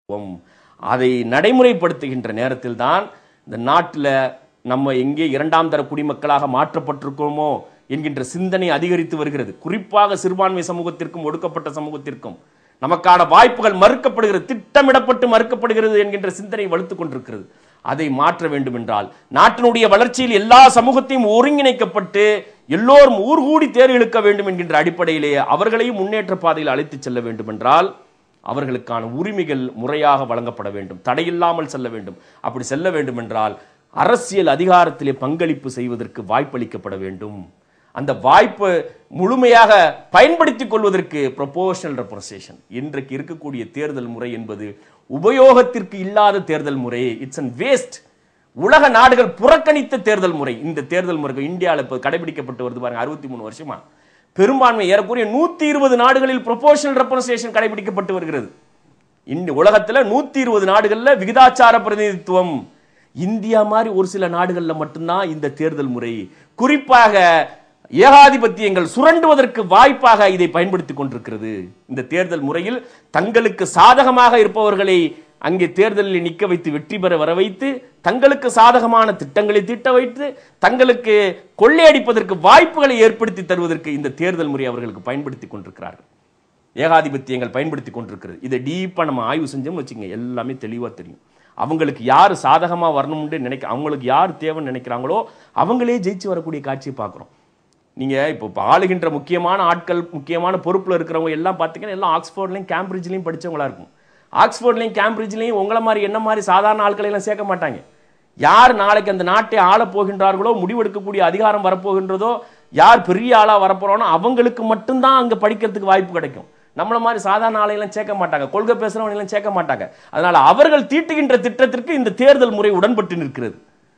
உம், அதை நடைமுறைப்படுத்துகின்ற நேரத்தில் தான் இந்த நாட்டில் நம்ம எங்கே இரண்டாம் தர குடிமக்களாக மாற்றப்பட்டிருக்கோமோ என்கின்ற சிந்தனை அதிகரித்து வருகிறது குறிப்பாக சிறுபான்மை சமூகத்திற்கும் ஒடுக்கப்பட்ட சமூகத்திற்கும் நமக்கான வாய்ப்புகள் மறுக்கப்படுகிறது திட்டமிடப்பட்டு மறுக்கப்படுகிறது என்கின்ற சிந்தனை வலுத்துக் கொண்டிருக்கிறது அதை மாற்ற வேண்டும் என்றால் நாட்டினுடைய வளர்ச்சியில் எல்லா சமூகத்தையும் ஒருங்கிணைக்கப்பட்டு எல்லோரும் ஊர்கூடி தேர் இழுக்க வேண்டும் என்கின்ற அடிப்படையிலேயே அவர்களையும் முன்னேற்ற பாதையில் அழைத்துச் செல்ல வேண்டும் என்றால் அவர்களுக்கான உரிமைகள் முறையாக வழங்கப்பட வேண்டும் தடையில்லாமல் செல்ல வேண்டும் அப்படி செல்ல வேண்டும் என்றால் அரசியல் அதிகாரத்திலே பங்களிப்பு செய்வதற்கு வாய்ப்பளிக்கப்பட வேண்டும் அந்த வாய்ப்பை முழுமையாக பயன்படுத்திக் கொள்வதற்கு ப்ரொபோஷனல் ரெப்ரசேஷன் இன்றைக்கு இருக்கக்கூடிய தேர்தல் முறை என்பது உபயோகத்திற்கு இல்லாத தேர்தல் முறை இட்ஸ் அன் வேஸ்ட் உலக நாடுகள் புறக்கணித்த தேர்தல் முறை இந்த தேர்தல் முறை இந்தியாவில் இப்போ கடைபிடிக்கப்பட்டு வருது பாருங்க அறுபத்தி மூணு வருஷமா பெரும்பான்மை ஏறக்குறைய நூத்தி இருபது நாடுகளில் ப்ரொபோஷனல் ரெப்ரசேஷன் கடைபிடிக்கப்பட்டு வருகிறது இந்த உலகத்துல நூத்தி இருபது நாடுகள்ல விகிதாச்சார பிரதிநிதித்துவம் இந்தியா மாதிரி ஒரு சில நாடுகள்ல மட்டும்தான் இந்த தேர்தல் முறை குறிப்பாக ஏகாதிபத்தியங்கள் சுரண்டுவதற்கு வாய்ப்பாக இதை பயன்படுத்திக் கொண்டிருக்கிறது இந்த தேர்தல் முறையில் தங்களுக்கு சாதகமாக இருப்பவர்களை அங்கே தேர்தலில் நிற்க வைத்து வெற்றி பெற வர வைத்து தங்களுக்கு சாதகமான திட்டங்களை தீட்ட வைத்து தங்களுக்கு கொள்ளையடிப்பதற்கு வாய்ப்புகளை ஏற்படுத்தி தருவதற்கு இந்த தேர்தல் முறை அவர்களுக்கு பயன்படுத்தி கொண்டிருக்கிறார்கள் ஏகாதிபத்தியங்கள் பயன்படுத்தி கொண்டிருக்கிறது இதை டீப்பாக நம்ம ஆய்வு செஞ்சோம்னு வச்சுங்க எல்லாமே தெளிவாக தெரியும் அவங்களுக்கு யார் சாதகமாக வரணும்னு நினைக்க அவங்களுக்கு யார் தேவைன்னு நினைக்கிறாங்களோ அவங்களே ஜெயிச்சு வரக்கூடிய காட்சியை பார்க்குறோம் நீங்கள் இப்போ இப்போ ஆளுகின்ற முக்கியமான ஆட்கள் முக்கியமான பொறுப்பில் இருக்கிறவங்க எல்லாம் பார்த்தீங்கன்னா எல்லாம் ஆக்ஸ்போர்ட்லையும் கேம்பிரிட்ஜ்லையும் படிச்சவங்களா இருக்கும் ஆக்ஸ்போர்ட்லையும் கேம்பிரிட்ஜ்லையும் உங்களை மாதிரி என்ன மாதிரி சாதாரண ஆட்களை எல்லாம் சேர்க்க மாட்டாங்க யார் நாளைக்கு அந்த நாட்டை ஆளப் போகின்றார்களோ முடிவெடுக்கக்கூடிய அதிகாரம் வரப்போகின்றதோ யார் பெரிய ஆளா வரப்போறானோ அவங்களுக்கு மட்டும்தான் அங்க படிக்கிறதுக்கு வாய்ப்பு கிடைக்கும் நம்மள மாதிரி சாதாரண ஆளையெல்லாம் சேர்க்க மாட்டாங்க கொள்கை பேசுறவங்க எல்லாம் சேர்க்க மாட்டாங்க அதனால அவர்கள் தீட்டுகின்ற திட்டத்திற்கு இந்த தேர்தல் முறை உடன்பட்டு நிற்கிறது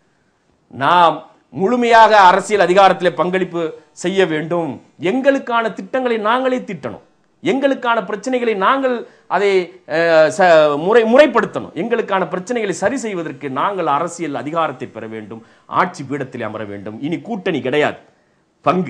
நாம் முழுமையாக அரசியல் அதிகாரத்திலே பங்களிப்பு செய்ய வேண்டும் எங்களுக்கான திட்டங்களை நாங்களே தீட்டணும் எங்களுக்கான பிரச்சனைகளை நாங்கள் அதை அஹ், ச- முறை முறைப்படுத்தணும் எங்களுக்கான பிரச்சனைகளை சரி செய்வதற்கு நாங்கள் அரசியல் அதிகாரத்தை பெற வேண்டும் ஆட்சி பீடத்தில் அமர வேண்டும் இனி கூட்டணி கிடையாது பங்கு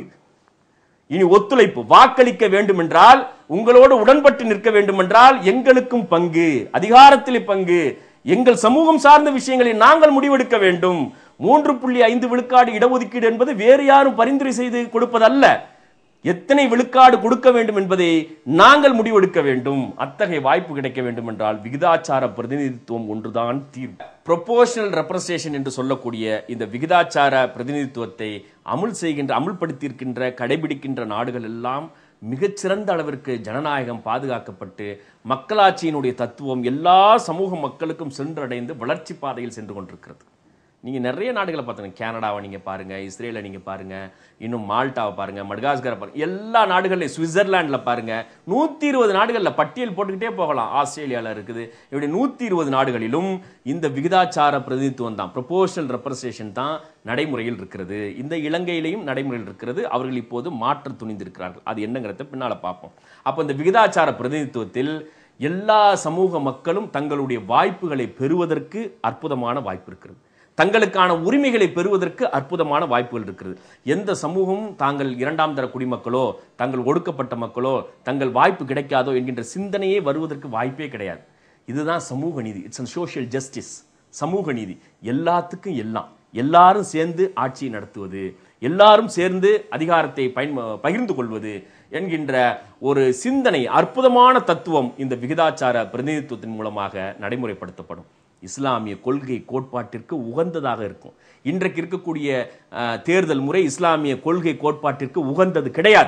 இனி ஒத்துழைப்பு வாக்களிக்க வேண்டும் என்றால் உங்களோடு உடன்பட்டு நிற்க வேண்டும் என்றால் எங்களுக்கும் பங்கு அதிகாரத்திலே பங்கு எங்கள் சமூகம் சார்ந்த விஷயங்களை நாங்கள் முடிவெடுக்க வேண்டும் மூன்று புள்ளி ஐந்து விழுக்காடு இடஒதுக்கீடு என்பது வேறு யாரும் பரிந்துரை செய்து கொடுப்பதல்ல எத்தனை விழுக்காடு கொடுக்க வேண்டும் என்பதை நாங்கள் முடிவெடுக்க வேண்டும் அத்தகைய வாய்ப்பு கிடைக்க வேண்டும் என்றால் விகிதாச்சார பிரதிநிதித்துவம் ஒன்றுதான் தீர்வு ப்ரொபோஷனல் ரெப்ரசேஷன் என்று சொல்லக்கூடிய இந்த விகிதாச்சார பிரதிநிதித்துவத்தை அமுல் செய்கின்ற அமுல்படுத்தியிருக்கின்ற கடைபிடிக்கின்ற நாடுகள் எல்லாம் மிகச்சிறந்த அளவிற்கு ஜனநாயகம் பாதுகாக்கப்பட்டு மக்களாட்சியினுடைய தத்துவம் எல்லா சமூக மக்களுக்கும் சென்றடைந்து வளர்ச்சி பாதையில் சென்று கொண்டிருக்கிறது நீங்க நிறைய நாடுகளை பார்த்தீங்க கனடாவை நீங்க பாருங்க இஸ்ரேலை நீங்க பாருங்க இன்னும் மால்டாவை பாருங்க மடகாஸ்கரை பாருங்க எல்லா நாடுகள்லையும் சுவிட்சர்லாந்துல பாருங்க நூத்தி இருபது நாடுகள்ல பட்டியல் போட்டுக்கிட்டே போகலாம் ஆஸ்திரேலியால இருக்குது இப்படி நூத்தி இருபது நாடுகளிலும் இந்த விகிதாச்சார பிரதிநிதித்துவம் தான் ப்ரொபோஷனல் ரெப்ரசேஷன் தான் நடைமுறையில் இருக்கிறது இந்த இலங்கையிலையும் நடைமுறையில் இருக்கிறது அவர்கள் இப்போது மாற்ற துணிந்திருக்கிறார்கள் அது என்னங்கிறத பின்னால பார்ப்போம் அப்ப இந்த விகிதாச்சார பிரதிநிதித்துவத்தில் எல்லா சமூக மக்களும் தங்களுடைய வாய்ப்புகளை பெறுவதற்கு அற்புதமான வாய்ப்பு இருக்கிறது தங்களுக்கான உரிமைகளை பெறுவதற்கு அற்புதமான வாய்ப்புகள் இருக்கிறது எந்த சமூகமும் தாங்கள் இரண்டாம் தர குடிமக்களோ தங்கள் ஒடுக்கப்பட்ட மக்களோ தங்கள் வாய்ப்பு கிடைக்காதோ என்கின்ற சிந்தனையே வருவதற்கு வாய்ப்பே கிடையாது இதுதான் சமூக நீதி இட்ஸ் அன் சோஷியல் ஜஸ்டிஸ் சமூக நீதி எல்லாத்துக்கும் எல்லாம் எல்லாரும் சேர்ந்து ஆட்சியை நடத்துவது எல்லாரும் சேர்ந்து அதிகாரத்தை பயன் பகிர்ந்து கொள்வது என்கின்ற ஒரு சிந்தனை அற்புதமான தத்துவம் இந்த விகிதாச்சார பிரதிநிதித்துவத்தின் மூலமாக நடைமுறைப்படுத்தப்படும் இஸ்லாமிய கொள்கை கோட்பாட்டிற்கு உகந்ததாக இருக்கும் இன்றைக்கு இருக்கக்கூடிய அஹ், தேர்தல் முறை இஸ்லாமிய கொள்கை கோட்பாட்டிற்கு உகந்தது கிடையாது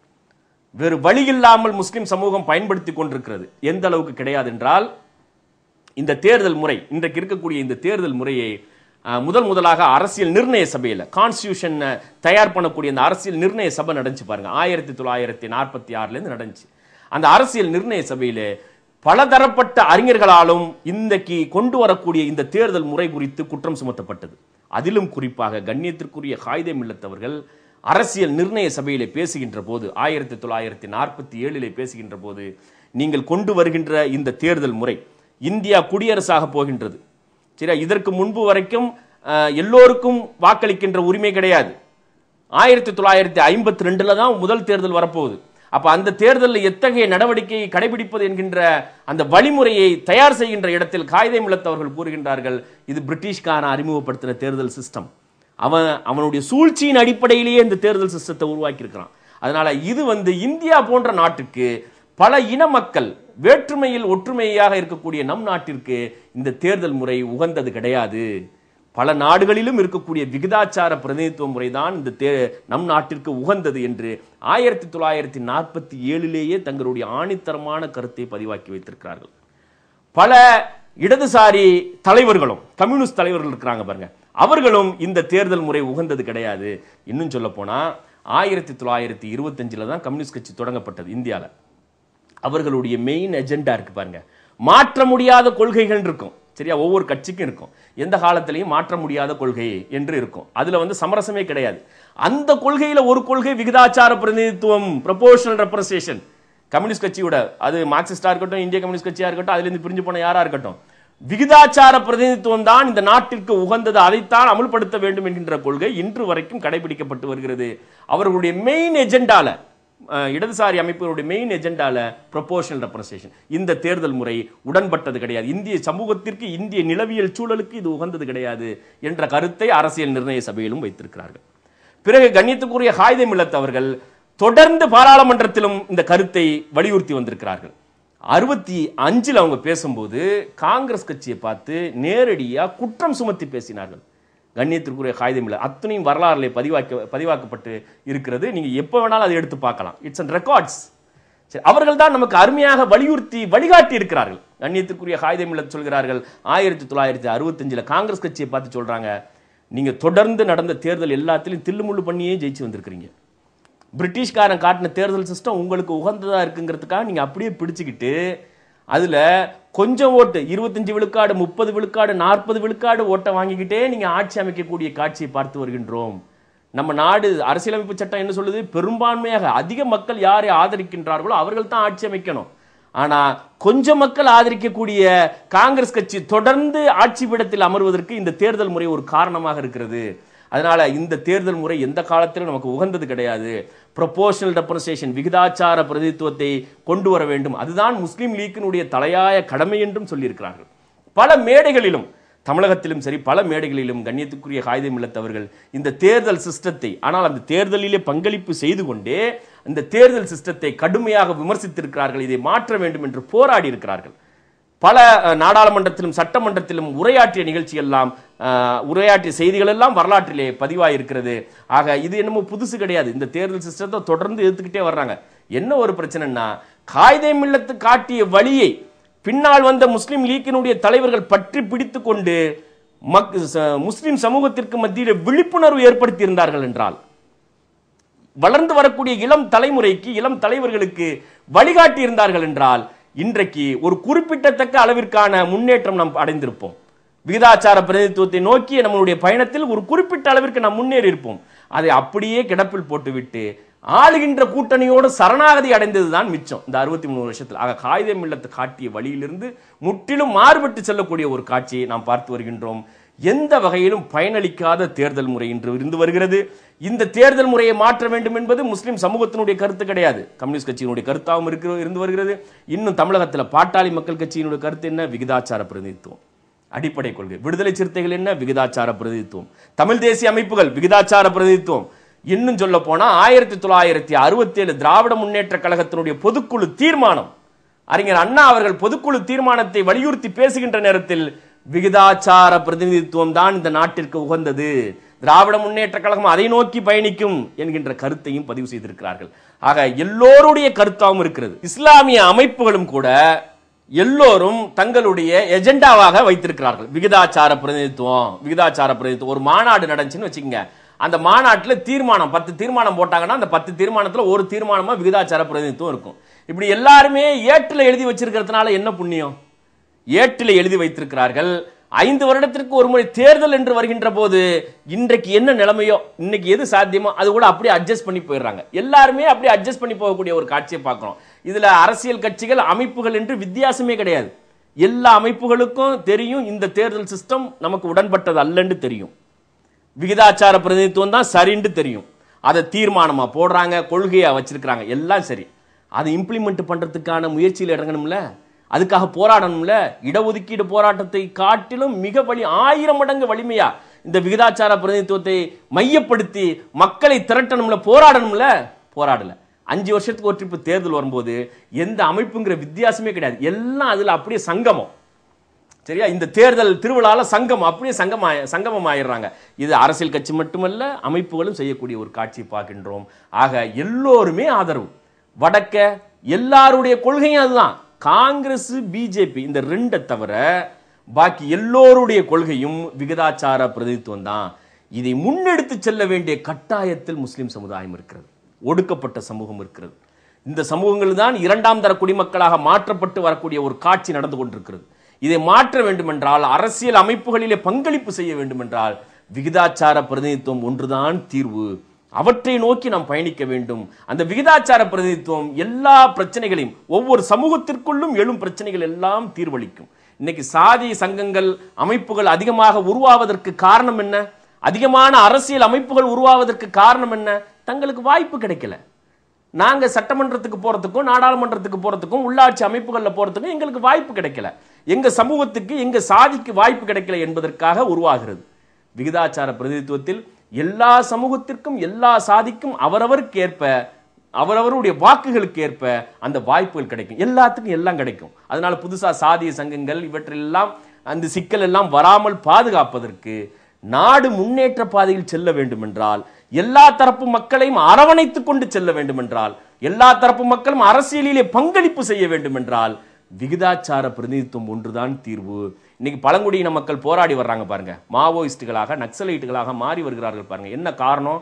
வேறு வழி இல்லாமல் முஸ்லிம் சமூகம் பயன்படுத்தி கொண்டிருக்கிறது எந்த அளவுக்கு கிடையாது என்றால் இந்த தேர்தல் முறை இன்றைக்கு இருக்கக்கூடிய இந்த தேர்தல் முறையை அஹ், முதல் முதலாக அரசியல் நிர்ணய சபையில் கான்ஸ்டியூஷன் தயார் பண்ணக்கூடிய அந்த அரசியல் நிர்ணய சபை நடந்துச்சு பாருங்க ஆயிரத்தி தொள்ளாயிரத்தி நாற்பத்தி ஆறுலேருந்து நடந்துச்சு அந்த அரசியல் நிர்ணய சபையில பலதரப்பட்ட அறிஞர்களாலும் இன்றைக்கு கொண்டு வரக்கூடிய இந்த தேர்தல் முறை குறித்து குற்றம் சுமத்தப்பட்டது அதிலும் குறிப்பாக கண்ணியத்திற்குரிய காயிதே மில்லத்தவர்கள் அரசியல் நிர்ணய சபையிலே பேசுகின்ற போது ஆயிரத்தி தொள்ளாயிரத்தி நாற்பத்தி ஏழிலே பேசுகின்ற போது நீங்கள் கொண்டு வருகின்ற இந்த தேர்தல் முறை இந்தியா குடியரசாக போகின்றது சரியா இதற்கு முன்பு வரைக்கும் அஹ், எல்லோருக்கும் வாக்களிக்கின்ற உரிமை கிடையாது ஆயிரத்தி தொள்ளாயிரத்தி ஐம்பத்தி ரெண்டுல தான் முதல் தேர்தல் வரப்போகுது அப்ப அந்த தேர்தலில் எத்தகைய நடவடிக்கையை கடைபிடிப்பது என்கின்ற அந்த வழிமுறையை தயார் செய்கின்ற இடத்தில் காகிதம் மில்லத்தவர்கள் கூறுகின்றார்கள் இது பிரிட்டிஷ்காரன் அறிமுகப்படுத்தின தேர்தல் சிஸ்டம் அவன் அவனுடைய சூழ்ச்சியின் அடிப்படையிலேயே இந்த தேர்தல் சிஸ்டத்தை உருவாக்கி இருக்கிறான் அதனால இது வந்து இந்தியா போன்ற நாட்டுக்கு பல இன மக்கள் வேற்றுமையில் ஒற்றுமையாக இருக்கக்கூடிய நம் நாட்டிற்கு இந்த தேர்தல் முறை உகந்தது கிடையாது பல நாடுகளிலும் இருக்கக்கூடிய விகிதாச்சார பிரதிநிதித்துவ முறைதான் இந்த தே நம் நாட்டிற்கு உகந்தது என்று ஆயிரத்தி தொள்ளாயிரத்தி நாற்பத்தி ஏழிலேயே தங்களுடைய ஆணித்தரமான கருத்தை பதிவாக்கி வைத்திருக்கிறார்கள் பல இடதுசாரி தலைவர்களும் கம்யூனிஸ்ட் தலைவர்கள் இருக்கிறாங்க பாருங்க அவர்களும் இந்த தேர்தல் முறை உகந்தது கிடையாது இன்னும் சொல்ல போனா ஆயிரத்தி தொள்ளாயிரத்தி இருபத்தஞ்சில் தான் கம்யூனிஸ்ட் கட்சி தொடங்கப்பட்டது இந்தியாவில் அவர்களுடைய மெயின் எஜெண்டா இருக்கு பாருங்க மாற்ற முடியாத கொள்கைகள் இருக்கும் சரியா ஒவ்வொரு கட்சிக்கும் இருக்கும் எந்த காலத்திலையும் மாற்ற முடியாத கொள்கை என்று இருக்கும் அதுல வந்து சமரசமே கிடையாது அந்த கொள்கையில ஒரு கொள்கை விகிதாச்சார பிரதிநிதித்துவம் ப்ரொபோஷனல் ரெப்ரசேஷன் கம்யூனிஸ்ட் கட்சியோட அது மார்க்சிஸ்டா இருக்கட்டும் இந்திய கம்யூனிஸ்ட் கட்சியா இருக்கட்டும் அதுல இருந்து பிரிஞ்சு போன யாரா இருக்கட்டும் விகிதாச்சார பிரதிநிதித்துவம் தான் இந்த நாட்டிற்கு உகந்தது அதைத்தான் அமுல்படுத்த வேண்டும் என்கின்ற கொள்கை இன்று வரைக்கும் கடைபிடிக்கப்பட்டு வருகிறது அவர்களுடைய மெயின் எஜெண்டால அஹ், இடதுசாரி அமைப்புகளுடைய மெயின் எஜெண்டால ப்ரொபோஷனல் ரெப்ரசேஷன் இந்த தேர்தல் முறை உடன்பட்டது கிடையாது இந்திய சமூகத்திற்கு இந்திய நிலவியல் சூழலுக்கு இது உகந்தது கிடையாது என்ற கருத்தை அரசியல் நிர்ணய சபையிலும் வைத்திருக்கிறார்கள் பிறகு கண்ணியத்துக்குரிய ஹாய்தே மில்லத் அவர்கள் தொடர்ந்து பாராளுமன்றத்திலும் இந்த கருத்தை வலியுறுத்தி வந்திருக்கிறார்கள் அறுபத்தி அஞ்சில் அவங்க பேசும்போது காங்கிரஸ் கட்சியை பார்த்து நேரடியா குற்றம் சுமத்தி பேசினார்கள் கண்ணியத்திற்குரிய காகிதம் இல்லை அத்தனையும் வரலாறுல பதிவாக்க பதிவாக்கப்பட்டு இருக்கிறது நீங்க எப்போ வேணாலும் அதை எடுத்து பார்க்கலாம் இட்ஸ் அண்ட் ரெக்கார்ட்ஸ் சரி அவர்கள் தான் நமக்கு அருமையாக வலியுறுத்தி வழிகாட்டி இருக்கிறார்கள் கண்ணியத்திற்குரிய காகிதம் இல்ல சொல்கிறார்கள் ஆயிரத்தி தொள்ளாயிரத்தி அறுபத்தஞ்சில் காங்கிரஸ் கட்சியை பார்த்து சொல்றாங்க நீங்க தொடர்ந்து நடந்த தேர்தல் எல்லாத்திலையும் தில்லுமுள்ளு பண்ணியே ஜெயிச்சு வந்திருக்கிறீங்க பிரிட்டிஷ்காரன் காட்டின தேர்தல் சிஸ்டம் உங்களுக்கு உகந்ததா இருக்குங்கிறதுக்காக நீங்க அப்படியே பிடிச்சுக்கிட்டு அதுல கொஞ்சம் ஓட்டு இருபத்தஞ்சு விழுக்காடு முப்பது விழுக்காடு நாற்பது விழுக்காடு ஓட்டை வாங்கிக்கிட்டே நீங்க ஆட்சி அமைக்கக்கூடிய காட்சியை பார்த்து வருகின்றோம் நம்ம நாடு அரசியலமைப்பு சட்டம் என்ன சொல்லுது பெரும்பான்மையாக அதிக மக்கள் யாரை ஆதரிக்கின்றார்களோ அவர்கள் தான் ஆட்சி அமைக்கணும் ஆனா கொஞ்சம் மக்கள் ஆதரிக்கக்கூடிய காங்கிரஸ் கட்சி தொடர்ந்து ஆட்சி பீடத்தில் அமர்வதற்கு இந்த தேர்தல் முறை ஒரு காரணமாக இருக்கிறது அதனால இந்த தேர்தல் முறை எந்த காலத்திலும் நமக்கு உகந்தது கிடையாது ப்ரொபோஷனல் ரெப்ரசேஷன் விகிதாச்சார பிரதித்துவத்தை கொண்டு வர வேண்டும் அதுதான் முஸ்லீம் லீக்கினுடைய தலையாய கடமை என்றும் சொல்லியிருக்கிறார்கள் பல மேடைகளிலும் தமிழகத்திலும் சரி பல மேடைகளிலும் கண்ணியத்துக்குரிய காகிதம் இல்லத்தவர்கள் இந்த தேர்தல் சிஸ்டத்தை ஆனால் அந்த தேர்தலிலே பங்களிப்பு செய்து கொண்டே இந்த தேர்தல் சிஸ்டத்தை கடுமையாக விமர்சித்திருக்கிறார்கள் இதை மாற்ற வேண்டும் என்று போராடி இருக்கிறார்கள் பல அஹ், நாடாளுமன்றத்திலும் சட்டமன்றத்திலும் உரையாற்றிய நிகழ்ச்சி எல்லாம் அஹ், உரையாற்றிய செய்திகள் எல்லாம் வரலாற்றிலே பதிவாயிருக்கிறது ஆக இது என்னமோ புதுசு கிடையாது இந்த தேர்தல் சிஸ்டத்தை தொடர்ந்து எதிர்த்துக்கிட்டே வர்றாங்க என்ன ஒரு பிரச்சனைன்னா காய்தே மில்லத்து காட்டிய வழியை பின்னால் வந்த முஸ்லிம் லீக்கினுடைய தலைவர்கள் பற்றி பிடித்து கொண்டு மக் ச- முஸ்லிம் சமூகத்திற்கு மத்தியில் விழிப்புணர்வு ஏற்படுத்தி இருந்தார்கள் என்றால் வளர்ந்து வரக்கூடிய இளம் தலைமுறைக்கு இளம் தலைவர்களுக்கு வழிகாட்டி இருந்தார்கள் என்றால் இன்றைக்கு ஒரு குறிப்பிட்டத்தக்க அளவிற்கான முன்னேற்றம் நாம் அடைந்திருப்போம் விகிதாச்சார பிரதிநிதித்துவத்தை நோக்கிய நம்மளுடைய பயணத்தில் ஒரு குறிப்பிட்ட அளவிற்கு நாம் முன்னேறி இருப்போம் அதை அப்படியே கிடப்பில் போட்டுவிட்டு ஆளுகின்ற கூட்டணியோடு சரணாகதி அடைந்ததுதான் மிச்சம் இந்த அறுபத்தி மூணு வருஷத்தில் ஆக காகிதம் இல்லத்து காட்டிய வழியிலிருந்து முற்றிலும் மாறுபட்டு செல்லக்கூடிய ஒரு காட்சியை நாம் பார்த்து வருகின்றோம் எந்த வகையிலும் பயனளிக்காத தேர்தல் முறை இன்று இருந்து வருகிறது இந்த தேர்தல் முறையை மாற்ற வேண்டும் என்பது முஸ்லிம் சமூகத்தினுடைய கருத்து கிடையாது கம்யூனிஸ்ட் கட்சியினுடைய கருத்தாகவும் இருக்கிற இருந்து வருகிறது இன்னும் தமிழகத்தில் பாட்டாளி மக்கள் கட்சியினுடைய கருத்து என்ன விகிதாச்சார பிரதிநிதித்துவம் அடிப்படை கொள்கை விடுதலை சிறுத்தைகள் என்ன விகிதாச்சார பிரதிநிதித்துவம் தமிழ் தேசிய அமைப்புகள் விகிதாச்சார பிரதிநிதித்துவம் இன்னும் சொல்ல போனா ஆயிரத்தி தொள்ளாயிரத்தி அறுபத்தி ஏழு திராவிட முன்னேற்ற கழகத்தினுடைய பொதுக்குழு தீர்மானம் அறிஞர் அண்ணா அவர்கள் பொதுக்குழு தீர்மானத்தை வலியுறுத்தி பேசுகின்ற நேரத்தில் விகிதாச்சார பிரதிநிதித்துவம் தான் இந்த நாட்டிற்கு உகந்தது திராவிட முன்னேற்ற கழகம் அதை நோக்கி பயணிக்கும் என்கின்ற கருத்தையும் பதிவு செய்திருக்கிறார்கள் ஆக எல்லோருடைய கருத்தாகவும் இருக்கிறது இஸ்லாமிய அமைப்புகளும் கூட எல்லோரும் தங்களுடைய எஜெண்டாவாக வைத்திருக்கிறார்கள் விகிதாச்சார பிரதிநிதித்துவம் விகிதாச்சார பிரதிநிதித்துவம் ஒரு மாநாடு நடந்துச்சுன்னு வச்சுக்கோங்க அந்த மாநாட்டில் தீர்மானம் பத்து தீர்மானம் போட்டாங்கன்னா அந்த பத்து தீர்மானத்தில் ஒரு தீர்மானமா விகிதாச்சார பிரதிநிதித்துவம் இருக்கும் இப்படி எல்லாருமே ஏட்டில் எழுதி வச்சிருக்கிறதுனால என்ன புண்ணியம் ஏட்டில் எழுதி வைத்திருக்கிறார்கள் ஐந்து வருடத்திற்கு ஒரு முறை தேர்தல் என்று வருகின்ற போது இன்றைக்கு என்ன நிலைமையோ இன்னைக்கு எது சாத்தியமோ அது கூட அப்படியே அட்ஜஸ்ட் பண்ணி போயிடுறாங்க எல்லாருமே அப்படியே அட்ஜஸ்ட் பண்ணி போகக்கூடிய ஒரு காட்சியை பார்க்கிறோம் இதுல அரசியல் கட்சிகள் அமைப்புகள் என்று வித்தியாசமே கிடையாது எல்லா அமைப்புகளுக்கும் தெரியும் இந்த தேர்தல் சிஸ்டம் நமக்கு உடன்பட்டது அல்லன்னு தெரியும் விகிதாச்சார பிரதிநிதித்துவம் தான் சரின்னு தெரியும் அதை தீர்மானமா போடுறாங்க கொள்கையா வச்சிருக்கிறாங்க எல்லாம் சரி அதை இம்ப்ளிமெண்ட் பண்றதுக்கான முயற்சியில் இறங்கணும்ல அதுக்காக போராடணும்ல இடஒதுக்கீடு போராட்டத்தை காட்டிலும் மிக வலி ஆயிரம் மடங்கு வலிமையா இந்த விகிதாச்சார பிரதிநிதித்துவத்தை மையப்படுத்தி மக்களை திரட்டணும்ல போராடணும்ல போராடல அஞ்சு வருஷத்துக்கு ஒரு ட்ரிப் தேர்தல் வரும்போது எந்த அமைப்புங்கிற வித்தியாசமே கிடையாது எல்லாம் அதுல அப்படியே சங்கமம் சரியா இந்த தேர்தல் திருவிழால சங்கம் அப்படியே சங்கம் சங்கமம் ஆயிடுறாங்க இது அரசியல் கட்சி மட்டுமல்ல அமைப்புகளும் செய்யக்கூடிய ஒரு காட்சியை பார்க்கின்றோம் ஆக எல்லோருமே ஆதரவு வடக்க எல்லாருடைய கொள்கையும் அதுதான் காங்கிரஸ் பிஜேபி இந்த ரெண்டை தவிர பாக்கி எல்லோருடைய கொள்கையும் விகிதாச்சார பிரதித்துவம் தான் இதை முன்னெடுத்து செல்ல வேண்டிய கட்டாயத்தில் முஸ்லிம் சமுதாயம் இருக்கிறது ஒடுக்கப்பட்ட சமூகம் இருக்கிறது இந்த சமூகங்கள் தான் இரண்டாம் தர குடிமக்களாக மாற்றப்பட்டு வரக்கூடிய ஒரு காட்சி நடந்து கொண்டிருக்கிறது இதை மாற்ற வேண்டுமென்றால் அரசியல் அமைப்புகளிலே பங்களிப்பு செய்ய வேண்டுமென்றால் விகிதாச்சார பிரதிநிதித்துவம் ஒன்றுதான் தீர்வு அவற்றை நோக்கி நாம் பயணிக்க வேண்டும் அந்த விகிதாச்சார பிரதிநிதித்துவம் எல்லா பிரச்சனைகளையும் ஒவ்வொரு சமூகத்திற்குள்ளும் எழும் பிரச்சனைகள் எல்லாம் தீர்வளிக்கும் இன்னைக்கு சாதி சங்கங்கள் அமைப்புகள் அதிகமாக உருவாவதற்கு காரணம் என்ன அதிகமான அரசியல் அமைப்புகள் உருவாவதற்கு காரணம் என்ன தங்களுக்கு வாய்ப்பு கிடைக்கல நாங்க சட்டமன்றத்துக்கு போறதுக்கும் நாடாளுமன்றத்துக்கு போறதுக்கும் உள்ளாட்சி அமைப்புகள்ல போறதுக்கும் எங்களுக்கு வாய்ப்பு கிடைக்கல எங்க சமூகத்துக்கு எங்க சாதிக்கு வாய்ப்பு கிடைக்கல என்பதற்காக உருவாகிறது விகிதாச்சார பிரதிநிதித்துவத்தில் எல்லா சமூகத்திற்கும் எல்லா சாதிக்கும் அவரவருக்கு ஏற்ப அவரவருடைய வாக்குகளுக்கு ஏற்ப அந்த வாய்ப்புகள் கிடைக்கும் எல்லாத்துக்கும் எல்லாம் கிடைக்கும் அதனால புதுசா சாதிய சங்கங்கள் இவற்றெல்லாம் அந்த சிக்கல் எல்லாம் வராமல் பாதுகாப்பதற்கு நாடு முன்னேற்ற பாதையில் செல்ல வேண்டும் என்றால் எல்லா தரப்பு மக்களையும் அரவணைத்துக் கொண்டு செல்ல வேண்டும் என்றால் எல்லா தரப்பு மக்களும் அரசியலிலே பங்களிப்பு செய்ய வேண்டும் என்றால் விகிதாச்சார பிரதிநிதித்துவம் ஒன்றுதான் தீர்வு இன்னைக்கு பழங்குடியின மக்கள் போராடி வர்றாங்க பாருங்க மாவோயிஸ்டுகளாக நக்சலைட்டுகளாக மாறி வருகிறார்கள் பாருங்க என்ன காரணம்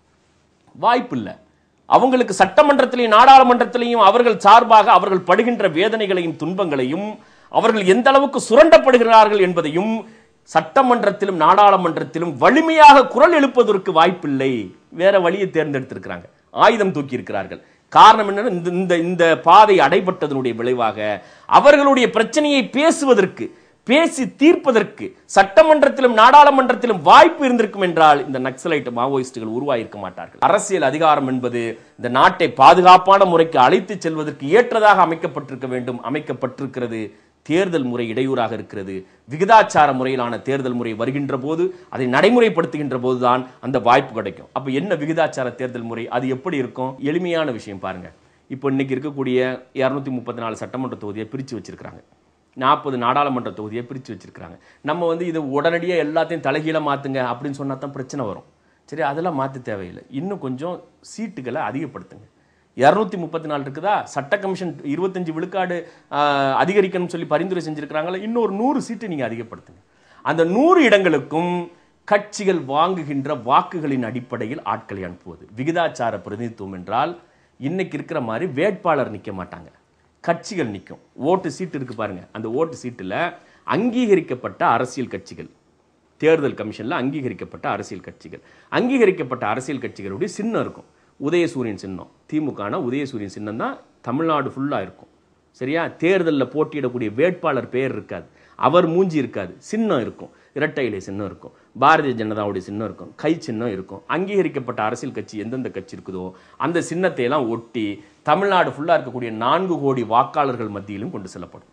வாய்ப்பு இல்லை அவங்களுக்கு சட்டமன்றத்திலையும் நாடாளுமன்றத்திலையும் அவர்கள் சார்பாக அவர்கள் படுகின்ற வேதனைகளையும் துன்பங்களையும் அவர்கள் எந்த அளவுக்கு சுரண்டப்படுகிறார்கள் என்பதையும் சட்டமன்றத்திலும் நாடாளுமன்றத்திலும் வலிமையாக குரல் எழுப்பதற்கு வாய்ப்பில்லை வேற வழியை தேர்ந்தெடுத்திருக்கிறாங்க ஆயுதம் தூக்கி இருக்கிறார்கள் காரணம் என்னன்னா இந்த இந்த இந்த பாதை அடைபட்டதனுடைய விளைவாக அவர்களுடைய பிரச்சனையை பேசுவதற்கு பேசி தீர்ப்பதற்கு சட்டமன்றத்திலும் நாடாளுமன்றத்திலும் வாய்ப்பு இருந்திருக்கும் என்றால் இந்த நக்சலைட் மாவோயிஸ்டுகள் உருவாயிருக்க மாட்டார்கள் அரசியல் அதிகாரம் என்பது இந்த நாட்டை பாதுகாப்பான முறைக்கு அழைத்து செல்வதற்கு ஏற்றதாக அமைக்கப்பட்டிருக்க வேண்டும் அமைக்கப்பட்டிருக்கிறது தேர்தல் முறை இடையூறாக இருக்கிறது விகிதாச்சார முறையிலான தேர்தல் முறை வருகின்ற போது அதை நடைமுறைப்படுத்துகின்ற போதுதான் அந்த வாய்ப்பு கிடைக்கும் அப்ப என்ன விகிதாச்சார தேர்தல் முறை அது எப்படி இருக்கும் எளிமையான விஷயம் பாருங்க இப்போ இன்னைக்கு இருக்கக்கூடிய இருநூத்தி முப்பத்தி நாலு சட்டமன்ற தொகுதியை பிரித்து வச்சிருக்கிறாங்க நாற்பது நாடாளுமன்ற தொகுதியை பிரித்து வச்சிருக்கிறாங்க நம்ம வந்து இது உடனடியாக எல்லாத்தையும் தலைகீழ மாத்துங்க அப்படின்னு சொன்னா தான் பிரச்சனை வரும் சரி அதெல்லாம் மாற்ற தேவையில்லை இன்னும் கொஞ்சம் சீட்டுகளை அதிகப்படுத்துங்க இரநூத்தி முப்பத்தி நாலு இருக்குதா சட்ட கமிஷன் இருபத்தஞ்சு விழுக்காடு ஆஹ், அதிகரிக்கணும்னு சொல்லி பரிந்துரை செஞ்சிருக்கிறாங்களா இன்னொரு நூறு சீட்டு நீங்க அதிகப்படுத்துங்க அந்த நூறு இடங்களுக்கும் கட்சிகள் வாங்குகின்ற வாக்குகளின் அடிப்படையில் ஆட்களை அனுப்புவது விகிதாச்சார பிரதிநிதித்துவம் என்றால் இன்னைக்கு இருக்கிற மாதிரி வேட்பாளர் நிக்க மாட்டாங்க கட்சிகள் நிற்கும் ஓட்டு சீட்டு இருக்கு பாருங்க அந்த ஓட்டு சீட்டுல அங்கீகரிக்கப்பட்ட அரசியல் கட்சிகள் தேர்தல் கமிஷன்ல அங்கீகரிக்கப்பட்ட அரசியல் கட்சிகள் அங்கீகரிக்கப்பட்ட அரசியல் கட்சிகளுடைய சின்னம் இருக்கும் உதயசூரியன் சின்னம் திமுகனா உதயசூரியன் சின்னம் தான் தமிழ்நாடு ஃபுல்லா இருக்கும் சரியா தேர்தலில் போட்டியிடக்கூடிய வேட்பாளர் பெயர் இருக்காது அவர் மூஞ்சி இருக்காது சின்னம் இருக்கும் இரட்டை இலை சின்னம் இருக்கும் பாரதிய ஜனதாவுடைய சின்னம் இருக்கும் கை சின்னம் இருக்கும் அங்கீகரிக்கப்பட்ட அரசியல் கட்சி எந்தெந்த கட்சி இருக்குதோ அந்த சின்னத்தை எல்லாம் ஒட்டி தமிழ்நாடு ஃபுல்லா இருக்கக்கூடிய நான்கு கோடி வாக்காளர்கள் மத்தியிலும் கொண்டு செல்லப்படும்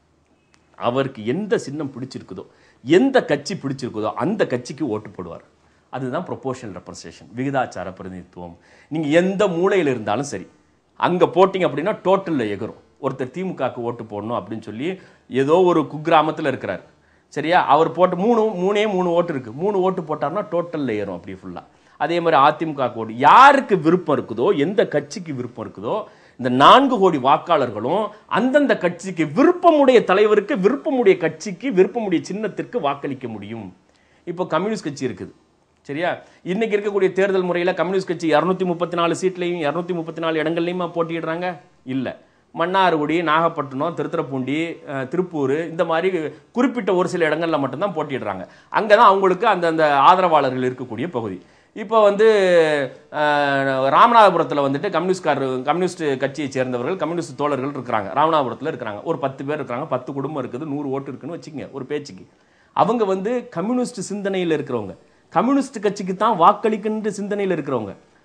அவருக்கு எந்த சின்னம் பிடிச்சிருக்குதோ எந்த கட்சி பிடிச்சிருக்குதோ அந்த கட்சிக்கு ஓட்டு போடுவார் அதுதான் ப்ரொபோஷனல் ரெப்ரசன்டேஷன் விகிதாச்சார பிரதிநிதித்துவம் நீங்க எந்த மூலையில் இருந்தாலும் சரி அங்க போட்டிங்க அப்படின்னா டோட்டல்ல எகரும் ஒருத்தர் திமுகவுக்கு ஓட்டு போடணும் அப்படின்னு சொல்லி ஏதோ ஒரு குக்கிராமத்துல இருக்கிறார் சரியா அவர் போட்டு மூணு மூணே மூணு ஓட்டு இருக்கு மூணு ஓட்டு போட்டார்னா டோட்டல்ல ஏறும் அப்படி ஃபுல்லா அதே மாதிரி அதிமுக ஓட்டு யாருக்கு விருப்பம் இருக்குதோ எந்த கட்சிக்கு விருப்பம் இருக்குதோ இந்த நான்கு கோடி வாக்காளர்களும் அந்தந்த கட்சிக்கு விருப்பமுடைய தலைவருக்கு விருப்பமுடைய கட்சிக்கு விருப்பமுடைய சின்னத்திற்கு வாக்களிக்க முடியும் இப்போ கம்யூனிஸ்ட் கட்சி இருக்குது சரியா இன்னைக்கு இருக்கக்கூடிய தேர்தல் முறையில் கம்யூனிஸ்ட் கட்சி இரநூத்தி முப்பத்தி நாலு சீட்லையும் இரநூத்தி முப்பத்தி நாலு இடங்கள்லையுமா போட்டியிடுறாங்க இல்லை மன்னார்குடி நாகப்பட்டினம் திருத்துறைப்பூண்டி அஹ், திருப்பூர் இந்த மாதிரி குறிப்பிட்ட ஒரு சில இடங்கள்ல மட்டும்தான் போட்டியிடுறாங்க அங்கே தான் அவங்களுக்கு அந்த அந்த ஆதரவாளர்கள் இருக்கக்கூடிய பகுதி இப்போ வந்து அஹ், ராமநாதபுரத்தில் வந்துட்டு கம்யூனிஸ்ட்கார் கம்யூனிஸ்ட் கட்சியை சேர்ந்தவர்கள் கம்யூனிஸ்ட் தோழர்கள் இருக்கிறாங்க ராமநாதபுரத்தில் இருக்கிறாங்க ஒரு பத்து பேர் இருக்கிறாங்க பத்து குடும்பம் இருக்குது நூறு ஓட்டு இருக்குன்னு வச்சுக்கங்க ஒரு பேச்சுக்கு அவங்க வந்து கம்யூனிஸ்ட் சிந்தனையில் இருக்கிறவங்க கம்யூனிஸ்ட் கட்சிக்கு தான் வாக்களிக்கின்ற சிந்தனையில் இருக்கிறவங்க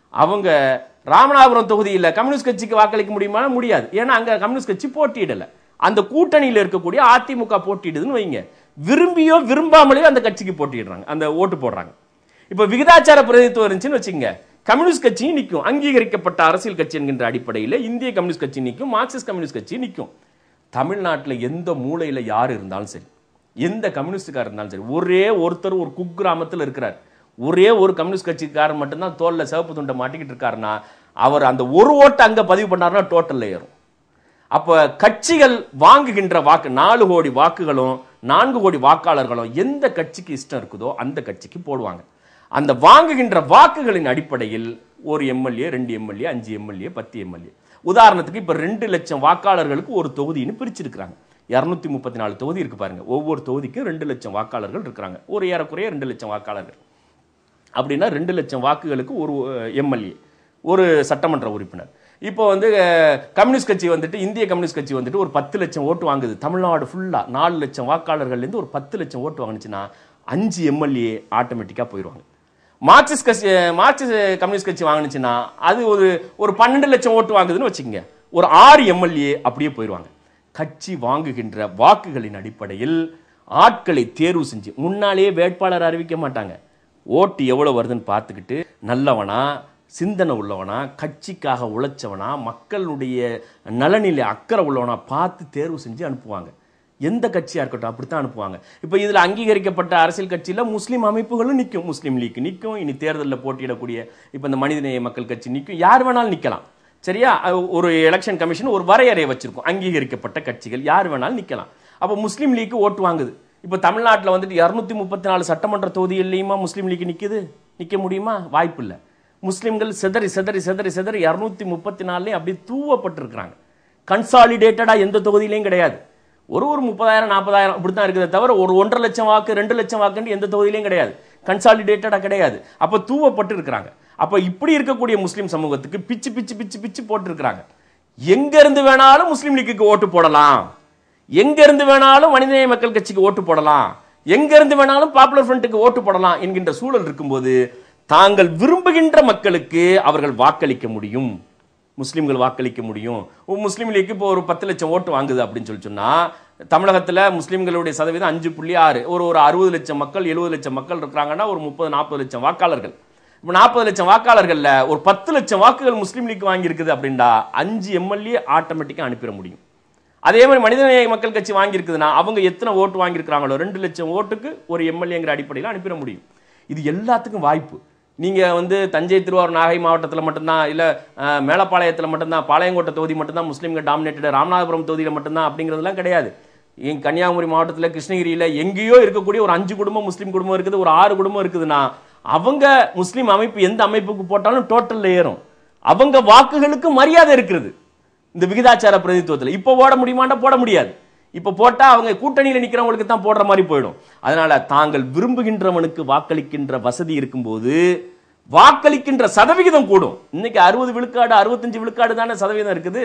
அவங்க ராமநாதபுரம் தொகுதியில் கம்யூனிஸ்ட் கட்சிக்கு வாக்களிக்க முடியுமா முடியாது ஏன்னா அங்க கம்யூனிஸ்ட் கட்சி போட்டியிடல அந்த கூட்டணியில் இருக்கக்கூடிய அதிமுக போட்டியிடுதுன்னு வைங்க விரும்பியோ விரும்பாமலேயோ அந்த கட்சிக்கு போட்டியிடுறாங்க அந்த ஓட்டு போடுறாங்க இப்போ விகிதாச்சார பிரதிநிதித்துவம் இருந்துச்சுன்னு வச்சுங்க கம்யூனிஸ்ட் கட்சியும் நிற்கும் அங்கீகரிக்கப்பட்ட அரசியல் கட்சி என்கின்ற அடிப்படையில் இந்திய கம்யூனிஸ்ட் கட்சி நிற்கும் மார்க்சிஸ்ட் கம்யூனிஸ்ட் கட்சி நிற்கும் தமிழ்நாட்டில் எந்த மூலையில் யார் இருந்தாலும் சரி எந்த கம்யூனிஸ்டுக்காரர் இருந்தாலும் சரி ஒரே ஒருத்தர் ஒரு குக்கிராமத்தில் இருக்கிறார் ஒரே ஒரு கம்யூனிஸ்ட் கட்சிக்காரர் மட்டும்தான் தோல்ல சிவப்பு துண்டை மாட்டிக்கிட்டு இருக்காருன்னா அவர் அந்த ஒரு ஓட்டை அங்கே பதிவு பண்ணாருன்னா டோட்டலில் ஏறும் அப்ப கட்சிகள் வாங்குகின்ற வாக்கு நாலு கோடி வாக்குகளும் நான்கு கோடி வாக்காளர்களும் எந்த கட்சிக்கு இஷ்டம் இருக்குதோ அந்த கட்சிக்கு போடுவாங்க அந்த வாங்குகின்ற வாக்குகளின் அடிப்படையில் ஒரு எம்எல்ஏ ரெண்டு எம்எல்ஏ அஞ்சு எம்எல்ஏ பத்து எம்எல்ஏ உதாரணத்துக்கு இப்ப ரெண்டு லட்சம் வாக்காளர்களுக்கு ஒரு தொகுதின்னு பிரிச்சிருக்கிறாங்க இரநூத்தி முப்பத்தி நாலு தொகுதி இருக்கு பாருங்க ஒவ்வொரு தொகுதிக்கும் ரெண்டு லட்சம் வாக்காளர்கள் இருக்கிறாங்க ஒரு ஏறக்குறைய ரெண்டு லட்சம் வாக்காளர்கள் அப்படின்னா ரெண்டு லட்சம் வாக்குகளுக்கு ஒரு எம்எல்ஏ ஒரு சட்டமன்ற உறுப்பினர் இப்போ வந்து அஹ், கம்யூனிஸ்ட் கட்சி வந்துட்டு இந்திய கம்யூனிஸ்ட் கட்சி வந்துட்டு ஒரு பத்து லட்சம் ஓட்டு வாங்குது தமிழ்நாடு ஃபுல்லாக நாலு லட்சம் வாக்காளர்கள்லேருந்து ஒரு பத்து லட்சம் ஓட்டு வாங்குனுச்சுன்னா அஞ்சு எம்எல்ஏ ஆட்டோமேட்டிக்காக போயிடுவாங்க மார்க்சிஸ்ட் கட்சி மார்க்சிஸ்ட் கம்யூனிஸ்ட் கட்சி வாங்குனுச்சுன்னா அது ஒரு ஒரு பன்னெண்டு லட்சம் ஓட்டு வாங்குதுன்னு வச்சுக்கோங்க ஒரு ஆறு எம்எல்ஏ அப்படியே போயிடுவாங்க கட்சி வாங்குகின்ற வாக்குகளின் அடிப்படையில் ஆட்களை தேர்வு செஞ்சு முன்னாலேயே வேட்பாளர் அறிவிக்க மாட்டாங்க ஓட்டு எவ்வளவு வருதுன்னு பார்த்துக்கிட்டு நல்லவனா சிந்தனை உள்ளவனா கட்சிக்காக உழைச்சவனா மக்களுடைய நலனிலே அக்கறை உள்ளவனா பார்த்து தேர்வு செஞ்சு அனுப்புவாங்க எந்த கட்சியா இருக்கட்டும் அப்படித்தான் அனுப்புவாங்க இப்போ இதுல அங்கீகரிக்கப்பட்ட அரசியல் கட்சியில முஸ்லீம் அமைப்புகளும் நிற்கும் முஸ்லீம் லீக் நிற்கும் இனி தேர்தலில் போட்டியிடக்கூடிய இப்போ இந்த மனிதநேய மக்கள் கட்சி நிற்கும் யார் வேணாலும் நிற்கலாம் சரியா அஹ் ஒரு எலெக்ஷன் கமிஷன் ஒரு வரையறையை வச்சிருக்கும் அங்கீகரிக்கப்பட்ட கட்சிகள் யார் வேணாலும் நிற்கலாம் அப்போ முஸ்லீம் லீக் ஓட்டு வாங்குது இப்போ தமிழ்நாட்டில் வந்துட்டு இரநூத்தி முப்பத்தி நாலு சட்டமன்ற தொகுதியிலையுமா முஸ்லீம் லீக் நிற்குது நிற்க முடியுமா வாய்ப்பு இல்லை முஸ்லீம்கள் சிதறி சிதறி சிதறி சிதறி இரநூத்தி முப்பத்தி நாலுலேயும் அப்படியே தூவப்பட்டிருக்கிறாங்க கன்சாலிடேட்டடாக எந்த தொகுதியிலையும் கிடையாது ஒரு ஒரு முப்பதாயிரம் நாற்பதாயிரம் இப்படி தான் இருக்குதே தவிர ஒரு ஒன்றரை லட்சம் வாக்கு ரெண்டு லட்சம் வாக்குன்னு எந்த தொகுதியிலையும் கிடையாது கன்சாலிடேட்டடாக கிடையாது அப்போ தூவப்பட்டு இருக்கிறாங்க அப்போ இப்படி இருக்கக்கூடிய முஸ்லீம் சமூகத்துக்கு பிச்சு பிச்சு பிச்சு பிச்சு போட்டிருக்கிறாங்க எங்க இருந்து வேணாலும் முஸ்லீம் லீக்குக்கு ஓட்டு போடலாம் எங்க இருந்து வேணாலும் மனிதநேய மக்கள் கட்சிக்கு ஓட்டு போடலாம் எங்க இருந்து வேணாலும் பாப்புலர் ஃப்ரண்ட்டுக்கு ஓட்டு போடலாம் என்கின்ற சூழல் இருக்கும்போது தாங்கள் விரும்புகின்ற மக்களுக்கு அவர்கள் வாக்களிக்க முடியும் முஸ்லீம்கள் வாக்களிக்க முடியும் ஒரு முஸ்லீம் லீக் இப்போ ஒரு பத்து லட்சம் ஓட்டு வாங்குது அப்படின்னு சொல்லி சொன்னா தமிழகத்தில் முஸ்லீம்களுடைய சதவீதம் அஞ்சு புள்ளி ஆறு ஒரு ஒரு அறுபது லட்சம் மக்கள் எழுபது லட்சம் மக்கள் இருக்கிறாங்கன்னா ஒரு முப்பது நாற்பது லட்சம் வாக்காளர்கள் இப்போ நாற்பது லட்சம் வாக்காளர்கள்ல ஒரு பத்து லட்சம் வாக்குகள் முஸ்லீம் லீக் வாங்கியிருக்குது அப்படின்னா அஞ்சு எம்எல்ஏ ஆட்டோமேட்டிக்காக அனுப்பிட முடியும் அதே மாதிரி மனிதநேய மக்கள் கட்சி வாங்கியிருக்குதுன்னா அவங்க எத்தனை ஓட்டு வாங்கியிருக்கிறாங்களோ ரெண்டு லட்சம் ஓட்டுக்கு ஒரு எம்எல்ஏங்கிற அடிப்படையில் அனுப்பிட முடியும் இது எல்லாத்துக்கும் வாய்ப்பு நீங்க வந்து தஞ்சை திருவாரூர் நாகை மாவட்டத்தில் மட்டும்தான் இல்ல அஹ், மேலப்பாளையத்தில் மட்டும்தான் பாளையங்கோட்டை தொகுதி மட்டும்தான் முஸ்லீம்கள் டாமினேட்டட் ராமநாதபுரம் தொகுதியில் மட்டும்தான் அப்படிங்கிறதுலாம் கிடையாது எங்க கன்னியாகுமரி மாவட்டத்தில் கிருஷ்ணகிரியில் எங்கேயோ இருக்கக்கூடிய ஒரு அஞ்சு குடும்பம் முஸ்லீம் குடும்பம் இருக்குது ஒரு ஆறு குடும்பம் இருக்குதுன்னா அவங்க முஸ்லீம் அமைப்பு எந்த அமைப்புக்கு போட்டாலும் டோட்டல்ல ஏறும் அவங்க வாக்குகளுக்கு மரியாதை இருக்கிறது இந்த விகிதாச்சார பிரதிநிதித்துவத்தில் இப்போ போட முடியுமாண்டா போட முடியாது இப்போ போட்டா அவங்க கூட்டணியில் நிக்கிறவங்களுக்கு தான் போடுற மாதிரி போயிடும் அதனால தாங்கள் விரும்புகின்றவனுக்கு வாக்களிக்கின்ற வசதி இருக்கும்போது வாக்களிக்கின்ற சதவிகிதம் கூடும் இன்னைக்கு அறுபது விழுக்காடு அறுபத்தஞ்சு விழுக்காடு தானே சதவீதம் இருக்குது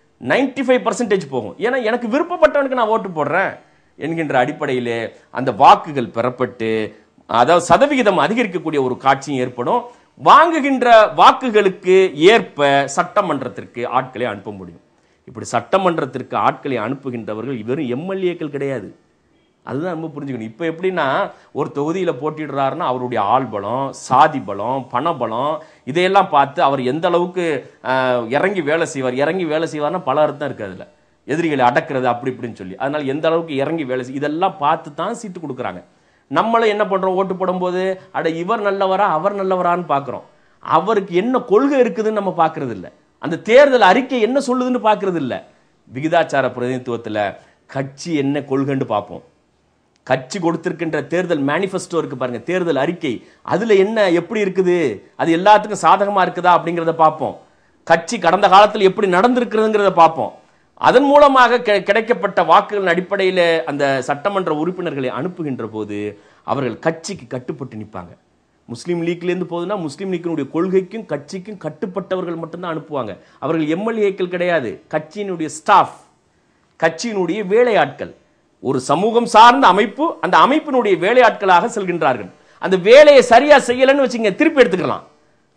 95% ஃபைவ் பர்சன்டேஜ் போகும் ஏன்னா எனக்கு விருப்பப்பட்டவனுக்கு நான் ஓட்டு போடுறேன் என்கின்ற அடிப்படையிலே அந்த வாக்குகள் பெறப்பட்டு அதாவது சதவிகிதம் அதிகரிக்கக்கூடிய ஒரு காட்சியும் ஏற்படும் வாங்குகின்ற வாக்குகளுக்கு ஏற்ப சட்டமன்றத்திற்கு ஆட்களை அனுப்ப முடியும் இப்படி சட்டமன்றத்திற்கு ஆட்களை அனுப்புகின்றவர்கள் வெறும் எம்எல்ஏக்கள் கிடையாது அதுதான் நம்ம புரிஞ்சுக்கணும் இப்போ எப்படின்னா ஒரு தொகுதியில் போட்டிடுறாருன்னா அவருடைய ஆள் பலம் சாதி பலம் பணபலம் இதையெல்லாம் பார்த்து அவர் எந்த அளவுக்கு ஆஹ், இறங்கி வேலை செய்வார் இறங்கி வேலை செய்வார்னா பல அர்த்தம் இருக்கு அதுல எதிரிகளை அடக்கிறது அப்படி இப்படின்னு சொல்லி அதனால எந்த அளவுக்கு இறங்கி வேலை செய் இதெல்லாம் பார்த்து தான் சீட்டு கொடுக்குறாங்க நம்மளும் என்ன பண்றோம் ஓட்டு போடும்போது அட இவர் நல்லவரா அவர் நல்லவரான்னு பார்க்குறோம் அவருக்கு என்ன கொள்கை இருக்குதுன்னு நம்ம பார்க்கறது இல்ல அந்த தேர்தல் அறிக்கை என்ன சொல்லுதுன்னு பார்க்கறது இல்ல விகிதாச்சார பிரதிநிதித்துவத்துல கட்சி என்ன கொள்கைன்னு பார்ப்போம் கட்சி கொடுத்திருக்கின்ற தேர்தல் மேனிஃபெஸ்டோ இருக்கு பாருங்க தேர்தல் அறிக்கை அதுல என்ன எப்படி இருக்குது அது எல்லாத்துக்கும் சாதகமா இருக்குதா அப்படிங்கறத பார்ப்போம் கட்சி கடந்த காலத்தில் எப்படி நடந்திருக்கிறதுங்கிறத பார்ப்போம் அதன் மூலமாக கி- கிடைக்கப்பட்ட வாக்குகளின் அடிப்படையில் அந்த சட்டமன்ற உறுப்பினர்களை அனுப்புகின்ற போது அவர்கள் கட்சிக்கு கட்டுப்பட்டு நிற்பாங்க முஸ்லீம் லீக்லேருந்து போகுதுன்னா முஸ்லீம் லீக்கினுடைய கொள்கைக்கும் கட்சிக்கும் கட்டுப்பட்டவர்கள் மட்டும்தான் அனுப்புவாங்க அவர்கள் எம்எல்ஏக்கள் கிடையாது கட்சியினுடைய ஸ்டாஃப் கட்சியினுடைய வேலையாட்கள் ஒரு சமூகம் சார்ந்த அமைப்பு அந்த அமைப்பினுடைய வேலையாட்களாக செல்கின்றார்கள் அந்த வேலையை சரியா செய்யலைன்னு வச்சுங்க திருப்பி எடுத்துக்கலாம்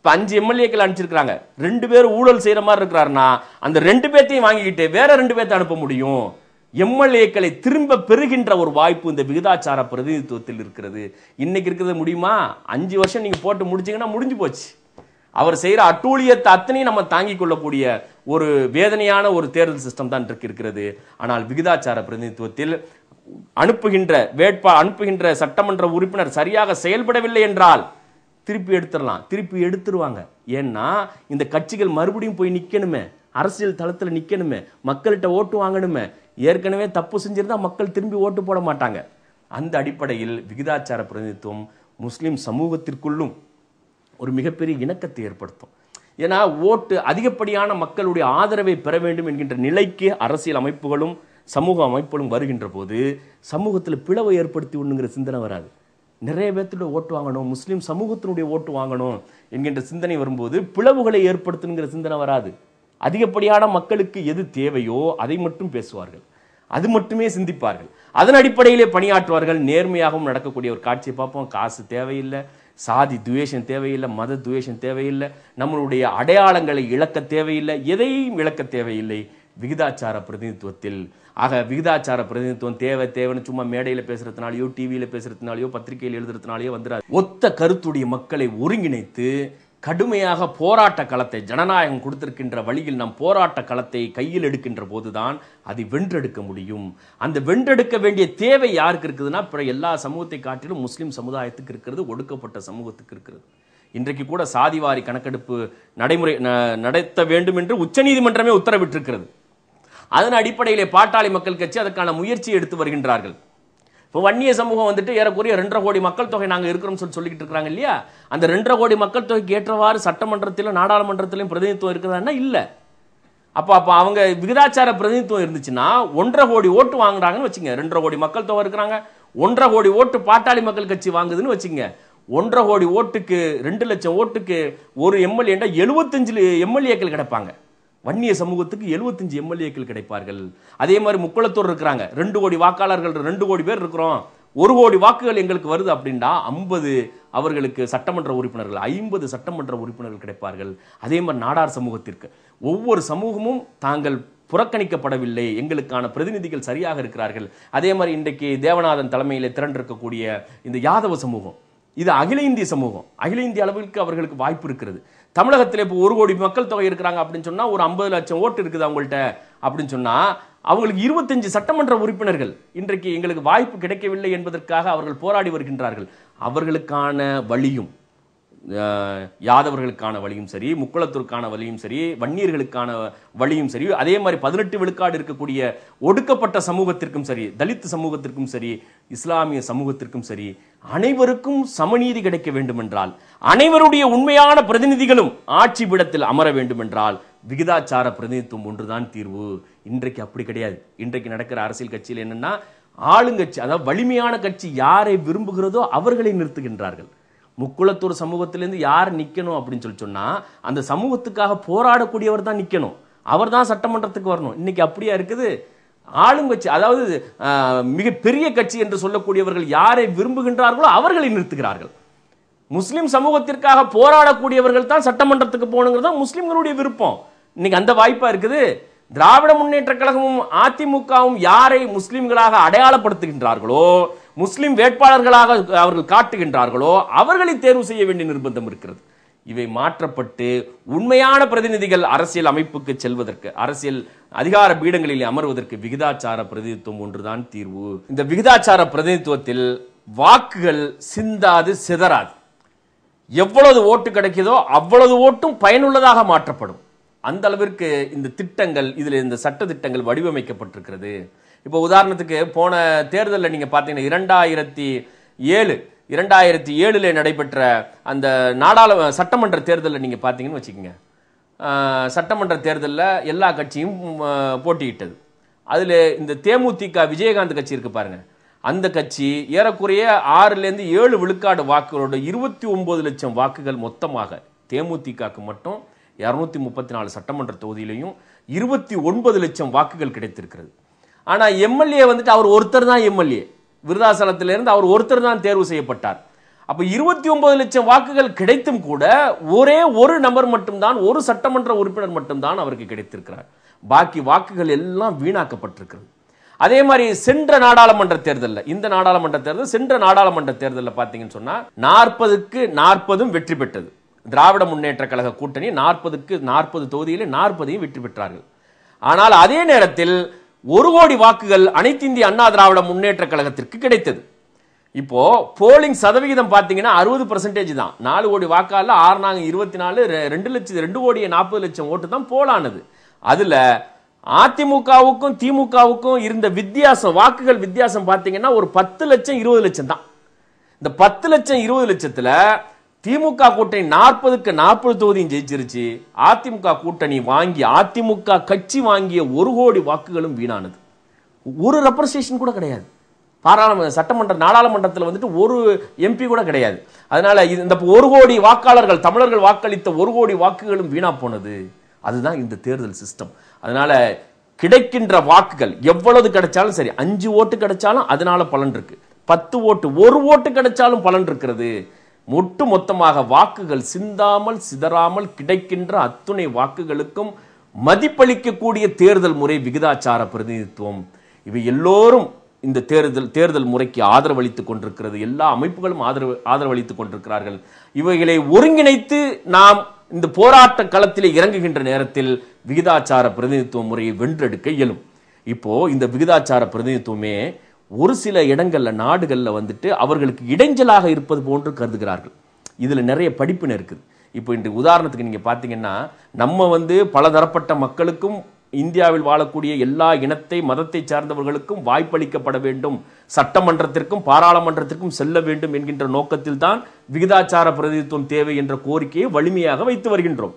இப்ப அஞ்சு எம்எல்ஏக்கள் அனுப்பிச்சிருக்காங்க ரெண்டு பேரும் ஊழல் செய்யற மாதிரி இருக்கிறாருன்னா அந்த ரெண்டு பேர்த்தையும் வாங்கிக்கிட்டு வேற ரெண்டு பேர்த்த அனுப்ப முடியும் எம்எல்ஏக்களை திரும்ப பெறுகின்ற ஒரு வாய்ப்பு இந்த விகிதாச்சார பிரதிநிதித்துவத்தில் இருக்கிறது இன்னைக்கு இருக்கிறது முடியுமா அஞ்சு வருஷம் நீங்க போட்டு முடிச்சீங்கன்னா முடிஞ்சு போச்சு அவர் செய்யற அட்டூழியத்தை அத்தனையும் நம்ம தாங்கிக் கொள்ளக்கூடிய ஒரு வேதனையான ஒரு தேர்தல் சிஸ்டம் தான் இருக்கு இருக்கிறது ஆனால் விகிதாச்சார பிரதிநிதித்துவத்தில் அனுப்புகின்ற வேட்பா அனுப்புகின்ற சட்டமன்ற உறுப்பினர் சரியாக செயல்படவில்லை என்றால் திருப்பி எடுத்துடலாம் திருப்பி எடுத்துருவாங்க ஏன்னா இந்த கட்சிகள் மறுபடியும் போய் நிக்கணுமே அரசியல் தளத்தில் நிக்கணுமே மக்கள்கிட்ட ஓட்டு வாங்கணுமே ஏற்கனவே தப்பு செஞ்சிருந்தா மக்கள் திரும்பி ஓட்டு போட மாட்டாங்க அந்த அடிப்படையில் விகிதாச்சார பிரதிநிதித்துவம் முஸ்லிம் சமூகத்திற்குள்ளும் ஒரு மிகப்பெரிய இணக்கத்தை ஏற்படுத்தும் ஏன்னா ஓட்டு அதிகப்படியான மக்களுடைய ஆதரவை பெற வேண்டும் என்கின்ற நிலைக்கு அரசியல் அமைப்புகளும் சமூக அமைப்புகளும் வருகின்ற போது சமூகத்தில் பிளவை ஏற்படுத்தி ஒண்ணுங்கிற சிந்தனை வராது நிறைய பேர்த்துடைய ஓட்டு வாங்கணும் முஸ்லிம் சமூகத்தினுடைய ஓட்டு வாங்கணும் என்கின்ற சிந்தனை வரும்போது பிளவுகளை ஏற்படுத்தணுங்கிற சிந்தனை வராது அதிகப்படியான மக்களுக்கு எது தேவையோ அதை மட்டும் பேசுவார்கள் அது மட்டுமே சிந்திப்பார்கள் அதன் அடிப்படையிலே பணியாற்றுவார்கள் நேர்மையாகவும் நடக்கக்கூடிய ஒரு காட்சியை பார்ப்போம் காசு தேவையில்லை சாதி துவேஷம் தேவையில்லை மத துவேஷம் தேவையில்லை நம்மளுடைய அடையாளங்களை இழக்க தேவையில்லை எதையும் இழக்க தேவையில்லை விகிதாச்சார பிரதிநிதித்துவத்தில் ஆக விகிதாச்சார பிரதிநிதித்துவம் தேவை தேவைன்னு சும்மா மேடையில் பேசுறதுனாலயோ டிவியில் பேசுறதுனாலயோ பத்திரிகையில் எழுதுறதுனாலயோ வந்துடாது ஒத்த கருத்துடைய மக்களை ஒருங்கிணைத்து கடுமையாக போராட்ட களத்தை ஜனநாயகம் கொடுத்திருக்கின்ற வழியில் நாம் போராட்ட களத்தை கையில் எடுக்கின்ற போதுதான் அதை வென்றெடுக்க முடியும் அந்த வென்றெடுக்க வேண்டிய தேவை யாருக்கு இருக்குதுன்னா பிற எல்லா சமூகத்தை காட்டிலும் முஸ்லிம் சமுதாயத்துக்கு இருக்கிறது ஒடுக்கப்பட்ட சமூகத்துக்கு இருக்கிறது இன்றைக்கு கூட சாதிவாரி கணக்கெடுப்பு நடைமுறை ந- நடத்த வேண்டும் என்று உச்சநீதிமன்றமே உத்தரவிட்டிருக்கிறது அதன் அடிப்படையிலே பாட்டாளி மக்கள் கட்சி அதற்கான முயற்சி எடுத்து வருகின்றார்கள் இப்போ வன்னிய சமூகம் வந்துட்டு ஏறக்குறைய ரெண்டரை கோடி மக்கள் தொகை நாங்கள் இருக்கிறோம்னு சொல்லி சொல்லிக்கிட்டு இருக்காங்க இல்லையா அந்த ரெண்டரை கோடி மக்கள் தொகைக்கு ஏற்றவாறு சட்டமன்றத்திலும் நாடாளுமன்றத்திலும் பிரதிநிதித்துவம் இருக்குதான்னா இல்லை அப்போ அப்போ அவங்க விகிதாச்சார பிரதிநிதித்துவம் இருந்துச்சுன்னா ஒன்றரை கோடி ஓட்டு வாங்குறாங்கன்னு வச்சுங்க ரெண்டரை கோடி மக்கள் தொகை இருக்கிறாங்க ஒன்றரை கோடி ஓட்டு பாட்டாளி மக்கள் கட்சி வாங்குதுன்னு வச்சுங்க ஒன்றரை கோடி ஓட்டுக்கு ரெண்டு லட்சம் ஓட்டுக்கு ஒரு எம்எல்ஏண்டா எழுபத்தஞ்சு எம்எல்ஏக்கள் கிடைப்பாங்க வன்னிய சமூகத்துக்கு 75 எம்எல்ஏக்கள் கிடைப்பார்கள் அதே மாதிரி முக்குளத்தூர் இருக்கிறாங்க ரெண்டு கோடி வாக்காளர்கள் ரெண்டு கோடி பேர் இருக்கிறோம் ஒரு கோடி வாக்குகள் எங்களுக்கு வருது அப்படின்னா ஐம்பது அவர்களுக்கு சட்டமன்ற உறுப்பினர்கள் ஐம்பது சட்டமன்ற உறுப்பினர்கள் கிடைப்பார்கள் அதே மாதிரி நாடார் சமூகத்திற்கு ஒவ்வொரு சமூகமும் தாங்கள் புறக்கணிக்கப்படவில்லை எங்களுக்கான பிரதிநிதிகள் சரியாக இருக்கிறார்கள் அதே மாதிரி இன்றைக்கு தேவநாதன் தலைமையிலே திரண்டிருக்கக்கூடிய இந்த யாதவ சமூகம் இது அகில இந்திய சமூகம் அகில இந்திய அளவிற்கு அவர்களுக்கு வாய்ப்பு இருக்கிறது தமிழகத்தில் இப்போ ஒரு கோடி மக்கள் தொகை இருக்கிறாங்க அப்படின்னு சொன்னா ஒரு ஐம்பது லட்சம் ஓட்டு இருக்குது அவங்கள்ட்ட அப்படின்னு சொன்னா அவங்களுக்கு இருபத்தஞ்சு சட்டமன்ற உறுப்பினர்கள் இன்றைக்கு எங்களுக்கு வாய்ப்பு கிடைக்கவில்லை என்பதற்காக அவர்கள் போராடி வருகின்றார்கள் அவர்களுக்கான வழியும் அஹ், யாதவர்களுக்கான வழியும் சரி முக்குளத்தூருக்கான வழியும் சரி வன்னியர்களுக்கான வழியும் சரி அதே மாதிரி பதினெட்டு விழுக்காடு இருக்கக்கூடிய ஒடுக்கப்பட்ட சமூகத்திற்கும் சரி தலித் சமூகத்திற்கும் சரி இஸ்லாமிய சமூகத்திற்கும் சரி அனைவருக்கும் சமநீதி கிடைக்க வேண்டுமென்றால் அனைவருடைய உண்மையான பிரதிநிதிகளும் ஆட்சி பீடத்தில் அமர வேண்டுமென்றால் விகிதாச்சார பிரதிநிதித்துவம் ஒன்றுதான் தீர்வு இன்றைக்கு அப்படி கிடையாது இன்றைக்கு நடக்கிற அரசியல் கட்சியில் என்னன்னா ஆளுங்கட்சி அதாவது வலிமையான கட்சி யாரை விரும்புகிறதோ அவர்களை நிறுத்துகின்றார்கள் முக்குளத்தூர் சமூகத்திலேருந்து யார் நிக்கணும் அப்படின்னு சொல்லி சொன்னா அந்த சமூகத்துக்காக போராடக்கூடியவர் தான் நிக்கணும் அவர் தான் சட்டமன்றத்துக்கு வரணும் இன்னைக்கு அப்படியா இருக்குது ஆளுங்கட்சி அதாவது ஆஹ், மிகப்பெரிய கட்சி என்று சொல்லக்கூடியவர்கள் யாரை விரும்புகின்றார்களோ அவர்களை நிறுத்துகிறார்கள் முஸ்லிம் சமூகத்திற்காக போராடக்கூடியவர்கள் தான் சட்டமன்றத்துக்கு போகணுங்கிறது தான் முஸ்லிம்களுடைய விருப்பம் இன்னைக்கு அந்த வாய்ப்பா இருக்குது திராவிட முன்னேற்ற கழகமும் அதிமுகவும் யாரை முஸ்லிம்களாக அடையாளப்படுத்துகின்றார்களோ முஸ்லிம் வேட்பாளர்களாக அவர்கள் காட்டுகின்றார்களோ அவர்களை தேர்வு செய்ய வேண்டிய நிர்பந்தம் இருக்கிறது இவை மாற்றப்பட்டு உண்மையான பிரதிநிதிகள் அரசியல் அமைப்புக்கு செல்வதற்கு அரசியல் அதிகார பீடங்களில் அமர்வதற்கு விகிதாச்சார பிரதிநிதித்துவம் ஒன்றுதான் தீர்வு இந்த விகிதாச்சார பிரதிநிதித்துவத்தில் வாக்குகள் சிந்தாது சிதறாது எவ்வளவு ஓட்டு கிடைக்குதோ அவ்வளவு ஓட்டும் பயனுள்ளதாக மாற்றப்படும் அந்த அளவிற்கு இந்த திட்டங்கள் இதுல இந்த சட்ட திட்டங்கள் வடிவமைக்கப்பட்டிருக்கிறது இப்போ உதாரணத்துக்கு போன தேர்தலில் நீங்க பார்த்தீங்கன்னா இரண்டாயிரத்தி ஏழு இரண்டாயிரத்தி ஏழுல நடைபெற்ற அந்த நாடாளு சட்டமன்ற தேர்தலில் நீங்க பார்த்தீங்கன்னு வச்சுக்கோங்க ஆஹ், சட்டமன்ற தேர்தலில் எல்லா கட்சியும் ஆஹ், போட்டியிட்டது அதில் இந்த தேமுதிக விஜயகாந்த் கட்சி இருக்கு பாருங்க அந்த கட்சி ஏறக்குறைய ஆறுலேருந்து ஏழு விழுக்காடு வாக்குகளோட இருபத்தி ஒன்பது லட்சம் வாக்குகள் மொத்தமாக தேமுதிகக்கு மட்டும் இரநூத்தி முப்பத்தி நாலு சட்டமன்ற தொகுதியிலையும் இருபத்தி ஒன்பது லட்சம் வாக்குகள் கிடைத்திருக்கிறது ஆனால் எம்எல்ஏ வந்துட்டு அவர் ஒருத்தர் தான் எம்எல்ஏ விருதாசலத்திலிருந்து அவர் ஒருத்தர் தான் தேர்வு செய்யப்பட்டார் அப்ப இருபத்தி ஒன்பது லட்சம் வாக்குகள் கிடைத்தும் கூட ஒரே ஒரு நபர் மட்டும்தான் ஒரு சட்டமன்ற உறுப்பினர் மட்டும்தான் அவருக்கு கிடைத்திருக்கிறார் பாக்கி வாக்குகள் எல்லாம் வீணாக்கப்பட்டிருக்கிறது அதே மாதிரி சென்ற நாடாளுமன்ற தேர்தலில் இந்த நாடாளுமன்ற தேர்தல் சென்ற நாடாளுமன்ற தேர்தலில் பார்த்தீங்கன்னு சொன்னா நாற்பதுக்கு நாற்பதும் வெற்றி பெற்றது திராவிட முன்னேற்ற கழக கூட்டணி நாற்பதுக்கு நாற்பது தொகுதியிலே நாற்பதையும் வெற்றி பெற்றார்கள் ஆனால் அதே நேரத்தில் ஒரு கோடி வாக்குகள் அனைத்து இந்திய அண்ணா திராவிட முன்னேற்ற கழகத்திற்கு கிடைத்தது இப்போ போலிங் சதவிகிதம் பார்த்தீங்கன்னா அறுபது பர்சன்டேஜ் தான் நாலு கோடி வாக்காளர் ஆறு நாங்க இருபத்தி நாலு ரெ- ரெண்டு லட்சம் ரெண்டு கோடி நாற்பது லட்சம் ஓட்டு தான் போலானது அதுல அதிமுகவுக்கும் திமுகவுக்கும் இருந்த வித்தியாசம் வாக்குகள் வித்தியாசம் பார்த்தீங்கன்னா ஒரு பத்து லட்சம் இருபது லட்சம் தான் இந்த பத்து லட்சம் இருபது லட்சத்துல திமுக கூட்டணி நாற்பதுக்கு நாற்பது தொகுதியும் ஜெயிச்சிருச்சு அதிமுக கூட்டணி வாங்கி அதிமுக கட்சி வாங்கிய ஒரு கோடி வாக்குகளும் வீணானது ஒரு ரெப்ரசன்டேஷன் கூட கிடையாது பாராளுமன்ற சட்டமன்ற நாடாளுமன்றத்தில் வந்துட்டு ஒரு எம்பி கூட கிடையாது அதனால இது இந்த ஒரு கோடி வாக்காளர்கள் தமிழர்கள் வாக்களித்த ஒரு கோடி வாக்குகளும் வீணா போனது அதுதான் இந்த தேர்தல் சிஸ்டம் அதனால கிடைக்கின்ற வாக்குகள் எவ்வளவு கிடைச்சாலும் சரி அஞ்சு ஓட்டு கிடைச்சாலும் அதனால பலன் இருக்கு பத்து ஓட்டு ஒரு ஓட்டு கிடைச்சாலும் பலன் இருக்கிறது ஒட்டு மொத்தமாக வாக்குகள் சிந்தாமல் சிதறாமல் கிடைக்கின்ற அத்துணை வாக்குகளுக்கும் மதிப்பளிக்கக்கூடிய தேர்தல் முறை விகிதாச்சார பிரதிநிதித்துவம் இவை எல்லோரும் இந்த தேர்தல் தேர்தல் முறைக்கு ஆதரவளித்துக் கொண்டிருக்கிறது எல்லா அமைப்புகளும் ஆதரவு ஆதரவளித்துக் கொண்டிருக்கிறார்கள் இவைகளை ஒருங்கிணைத்து நாம் இந்த போராட்ட களத்திலே இறங்குகின்ற நேரத்தில் விகிதாச்சார பிரதிநிதித்துவ முறையை வென்றெடுக்க இயலும் இப்போ இந்த விகிதாச்சார பிரதிநிதித்துவமே ஒரு சில இடங்கள்ல நாடுகள்ல வந்துட்டு அவர்களுக்கு இடைஞ்சலாக இருப்பது போன்று கருதுகிறார்கள் இதுல நிறைய படிப்பினை இருக்குது இப்போ இன்று உதாரணத்துக்கு நீங்க பாத்தீங்கன்னா நம்ம வந்து பலதரப்பட்ட மக்களுக்கும் இந்தியாவில் வாழக்கூடிய எல்லா இனத்தை மதத்தை சார்ந்தவர்களுக்கும் வாய்ப்பளிக்கப்பட வேண்டும் சட்டமன்றத்திற்கும் பாராளுமன்றத்திற்கும் செல்ல வேண்டும் என்கின்ற நோக்கத்தில் தான் விகிதாச்சார பிரதிநிதித்துவம் தேவை என்ற கோரிக்கையை வலிமையாக வைத்து வருகின்றோம்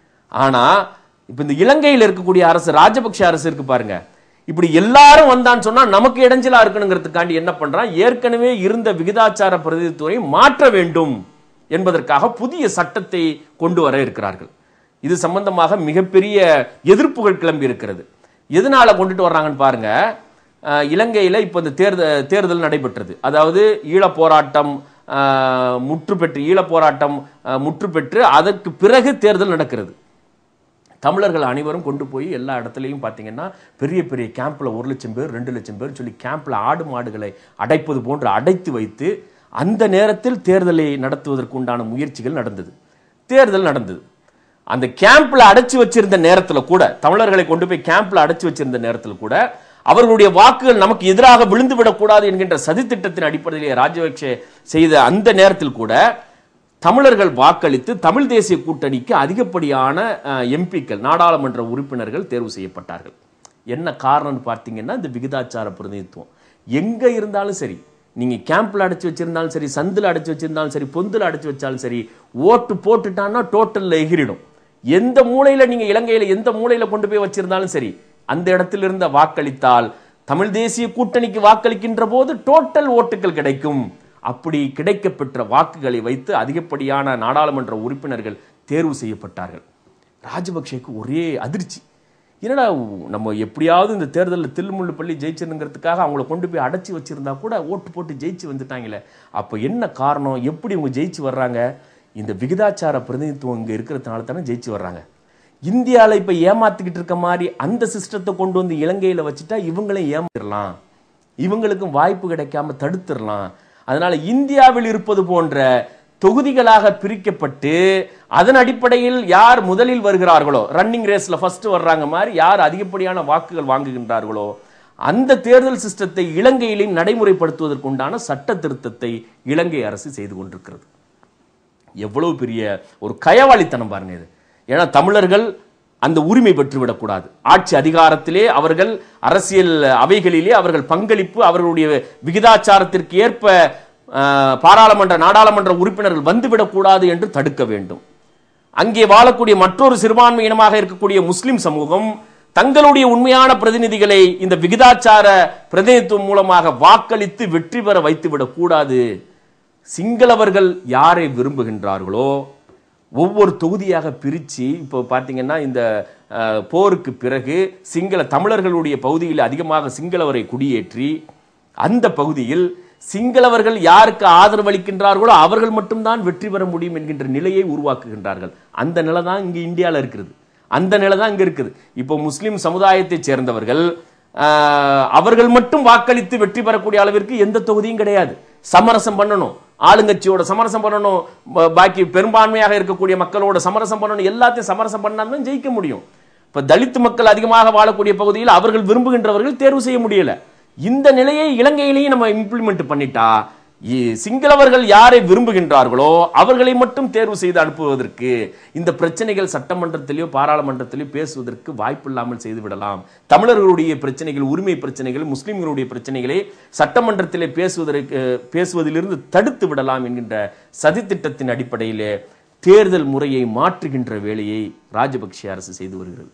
ஆனா இப்ப இந்த இலங்கையில் இருக்கக்கூடிய அரசு ராஜபக்ஷ அரசு இருக்கு பாருங்க இப்படி எல்லாரும் வந்தான்னு சொன்னா நமக்கு இடைஞ்சலா இருக்கணுங்கிறதுக்காண்டி என்ன பண்றான் ஏற்கனவே இருந்த விகிதாச்சார பிரதிநிதித்துவத்தை மாற்ற வேண்டும் என்பதற்காக புதிய சட்டத்தை கொண்டு வர இருக்கிறார்கள் இது சம்பந்தமாக மிகப்பெரிய எதிர்ப்புகள் கிளம்பி இருக்கிறது எதனால கொண்டுட்டு வர்றாங்கன்னு பாருங்க அஹ், இலங்கையில இப்போ இந்த தேர்தல் தேர்தல் நடைபெற்றது அதாவது ஈழப் போராட்டம் அஹ், முற்று பெற்று ஈழப் போராட்டம் அஹ், முற்று பெற்று அதற்கு பிறகு தேர்தல் நடக்கிறது தமிழர்கள் அனைவரும் கொண்டு போய் எல்லா இடத்துலையும் பார்த்தீங்கன்னா பெரிய பெரிய கேம்பில் ஒரு லட்சம் பேர் ரெண்டு லட்சம் பேர் சொல்லி கேம்பில் ஆடு மாடுகளை அடைப்பது போன்று அடைத்து வைத்து அந்த நேரத்தில் தேர்தலை நடத்துவதற்கு உண்டான முயற்சிகள் நடந்தது தேர்தல் நடந்தது அந்த கேம்ப்ல அடைச்சு வச்சிருந்த நேரத்தில் கூட தமிழர்களை கொண்டு போய் கேம்ப்ல அடைச்சு வச்சிருந்த நேரத்தில் கூட அவர்களுடைய வாக்குகள் நமக்கு எதிராக விழுந்து விடக்கூடாது என்கின்ற சதித்திட்டத்தின் அடிப்படையிலே ராஜபக்ஷ செய்த அந்த நேரத்தில் கூட தமிழர்கள் வாக்களித்து தமிழ் தேசிய கூட்டணிக்கு அதிகப்படியான எம்பிக்கள் நாடாளுமன்ற உறுப்பினர்கள் தேர்வு செய்யப்பட்டார்கள் என்ன காரணம்னு பார்த்தீங்கன்னா இந்த விகிதாச்சார பிரதிநிதித்துவம் எங்க இருந்தாலும் சரி நீங்க கேம்ப்ல அடைச்சு வச்சிருந்தாலும் சரி சந்தில் அடைச்சு வச்சிருந்தாலும் சரி பொந்துல அடைச்சு வச்சாலும் சரி ஓட்டு போட்டுட்டான்னா டோட்டல்ல எகிரிடும் எந்த மூலையில நீங்க இலங்கையில எந்த மூலையில கொண்டு போய் வச்சிருந்தாலும் சரி அந்த இடத்துல இருந்த வாக்களித்தால் தமிழ் தேசிய கூட்டணிக்கு வாக்களிக்கின்ற போது டோட்டல் ஓட்டுகள் கிடைக்கும் அப்படி கிடைக்கப்பெற்ற வாக்குகளை வைத்து அதிகப்படியான நாடாளுமன்ற உறுப்பினர்கள் தேர்வு செய்யப்பட்டார்கள் ராஜபக்சேக்கு ஒரே அதிர்ச்சி என்னடா நம்ம எப்படியாவது இந்த தேர்தலில் தில்முள்ளு பள்ளி ஜெயிச்சிருங்கிறதுக்காக அவங்கள கொண்டு போய் அடைச்சி வச்சிருந்தா கூட ஓட்டு போட்டு ஜெயிச்சு வந்துட்டாங்களே அப்போ என்ன காரணம் எப்படி இவங்க ஜெயிச்சு வர்றாங்க இந்த விகிதாச்சார பிரதிநிதித்துவம் இங்கே இருக்கிறதுனால தானே ஜெயிச்சு வர்றாங்க இந்தியாவில் இப்போ ஏமாத்திக்கிட்டு இருக்க மாதிரி அந்த சிஸ்டத்தை கொண்டு வந்து இலங்கையில் வச்சுட்டா இவங்களையும் ஏமாத்திடலாம் இவங்களுக்கும் வாய்ப்பு கிடைக்காம தடுத்துடலாம் அதனால இந்தியாவில் இருப்பது போன்ற தொகுதிகளாக பிரிக்கப்பட்டு அதன் அடிப்படையில் யார் முதலில் வருகிறார்களோ ரன்னிங் ரேஸ்ல ஃபர்ஸ்ட் வர்றாங்க மாதிரி யார் அதிகப்படியான வாக்குகள் வாங்குகின்றார்களோ அந்த தேர்தல் சிஸ்டத்தை இலங்கையிலும் நடைமுறைப்படுத்துவதற்கு உண்டான சட்ட திருத்தத்தை இலங்கை அரசு செய்து கொண்டிருக்கிறது எவ்வளவு பெரிய ஒரு கயவாளித்தனம் பாருங்க இது ஏன்னா தமிழர்கள் அந்த உரிமை பெற்றுவிடக்கூடாது ஆட்சி அதிகாரத்திலே அவர்கள் அரசியல் அவைகளிலே அவர்கள் பங்களிப்பு அவர்களுடைய விகிதாச்சாரத்திற்கு ஏற்ப அஹ், பாராளுமன்ற நாடாளுமன்ற உறுப்பினர்கள் வந்துவிடக்கூடாது என்று தடுக்க வேண்டும் அங்கே வாழக்கூடிய மற்றொரு சிறுபான்மை இனமாக இருக்கக்கூடிய முஸ்லிம் சமூகம் தங்களுடைய உண்மையான பிரதிநிதிகளை இந்த விகிதாச்சார பிரதிநிதித்துவம் மூலமாக வாக்களித்து வெற்றி பெற வைத்துவிடக் கூடாது சிங்களவர்கள் யாரை விரும்புகின்றார்களோ ஒவ்வொரு தொகுதியாக பிரித்து இப்போ பார்த்தீங்கன்னா இந்த அஹ், போருக்கு பிறகு சிங்கள தமிழர்களுடைய பகுதியில் அதிகமாக சிங்களவரை குடியேற்றி அந்த பகுதியில் சிங்களவர்கள் யாருக்கு ஆதரவு அளிக்கின்றார்களோ அவர்கள் மட்டும்தான் வெற்றி பெற முடியும் என்கின்ற நிலையை உருவாக்குகின்றார்கள் அந்த நிலை தான் இங்க இந்தியாவில் இருக்கிறது அந்த நிலை தான் இங்க இருக்குது இப்போ முஸ்லிம் சமுதாயத்தைச் சேர்ந்தவர்கள் ஆஹ், அவர்கள் மட்டும் வாக்களித்து வெற்றி பெறக்கூடிய அளவிற்கு எந்த தொகுதியும் கிடையாது சமரசம் பண்ணணும் ஆளுங்கட்சியோட சமரசம் பண்ணணும் ப- பாக்கி பெரும்பான்மையாக இருக்கக்கூடிய மக்களோட சமரசம் பண்ணணும் எல்லாத்தையும் சமரசம் பண்ணால் தான் ஜெயிக்க முடியும் இப்ப தலித் மக்கள் அதிகமாக வாழக்கூடிய பகுதியில் அவர்கள் விரும்புகின்றவர்கள் தேர்வு செய்ய முடியல இந்த நிலையை இலங்கையிலேயும் நம்ம இம்ப்ளிமெண்ட் பண்ணிட்டா இ- சிங்களவர்கள் யாரை விரும்புகின்றார்களோ அவர்களை மட்டும் தேர்வு செய்து அனுப்புவதற்கு இந்த பிரச்சனைகள் சட்டமன்றத்திலேயோ பாராளுமன்றத்திலேயோ பேசுவதற்கு வாய்ப்பில்லாமல் செய்து விடலாம் தமிழர்களுடைய பிரச்சனைகள் உரிமை பிரச்சனைகள் முஸ்லிம்களுடைய பிரச்சனைகளை சட்டமன்றத்திலே பேசுவதற்கு பேசுவதிலிருந்து தடுத்து விடலாம் என்கின்ற சதித்திட்டத்தின் அடிப்படையிலே தேர்தல் முறையை மாற்றுகின்ற வேலையை ராஜபக்ஷ அரசு செய்து வருகிறது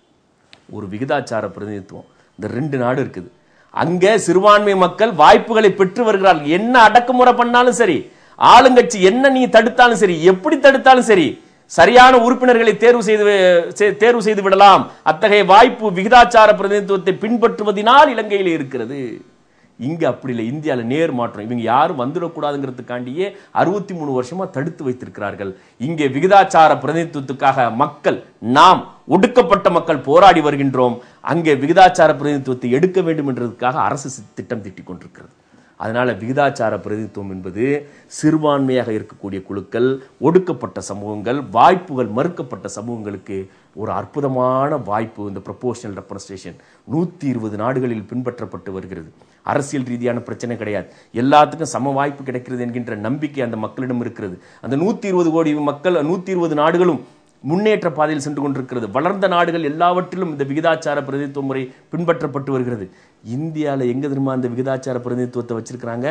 ஒரு விகிதாச்சார பிரதிநிதித்துவம் இந்த ரெண்டு நாடு இருக்குது அங்க சிறுபான்மை மக்கள் வாய்ப்புகளை பெற்று வருகிறார்கள் என்ன அடக்குமுறை பண்ணாலும் சரி ஆளுங்கட்சி என்ன நீ தடுத்தாலும் சரி எப்படி தடுத்தாலும் சரி சரியான உறுப்பினர்களை தேர்வு செய்து செ- தேர்வு செய்து விடலாம் அத்தகைய வாய்ப்பு விகிதாச்சார பிரதிநிதித்துவத்தை பின்பற்றுவதினால் இலங்கையில் இருக்கிறது இங்க அப்படி இல்லை இந்தியால நேர் மாற்றம் இவங்க யாரும் வந்துடக்கூடாதுங்கிறதுக்காண்டியே அறுபத்தி மூணு வருஷமா தடுத்து வைத்திருக்கிறார்கள் இங்கே விகிதாச்சார பிரதிநிதித்துவத்துக்காக மக்கள் நாம் ஒடுக்கப்பட்ட மக்கள் போராடி வருகின்றோம் அங்கே விகிதாச்சார பிரதிநிதித்துவத்தை எடுக்க வேண்டும் என்றதுக்காக அரசு சி- திட்டம் தீட்டிக் கொண்டிருக்கிறது அதனால விகிதாச்சார பிரதிநிதித்துவம் என்பது சிறுபான்மையாக இருக்கக்கூடிய குழுக்கள் ஒடுக்கப்பட்ட சமூகங்கள் வாய்ப்புகள் மறுக்கப்பட்ட சமூகங்களுக்கு ஒரு அற்புதமான வாய்ப்பு இந்த ப்ரொபோஷனல் ரெப்ரசன்டேஷன் நூத்தி இருபது நாடுகளில் பின்பற்றப்பட்டு வருகிறது அரசியல் ரீதியான பிரச்சனை கிடையாது எல்லாத்துக்கும் சம வாய்ப்பு கிடைக்கிறது என்கின்ற நம்பிக்கை அந்த மக்களிடம் இருக்கிறது அந்த நூத்தி இருபது கோடி மக்கள் நூத்தி இருபது நாடுகளும் முன்னேற்ற பாதையில் சென்று கொண்டிருக்கிறது வளர்ந்த நாடுகள் எல்லாவற்றிலும் இந்த விகிதாச்சார பிரதிநிதித்துவ முறை பின்பற்றப்பட்டு வருகிறது இந்தியாவில் எங்க தெரியுமா அந்த விகிதாச்சார பிரதிநிதித்துவத்தை வச்சிருக்கிறாங்க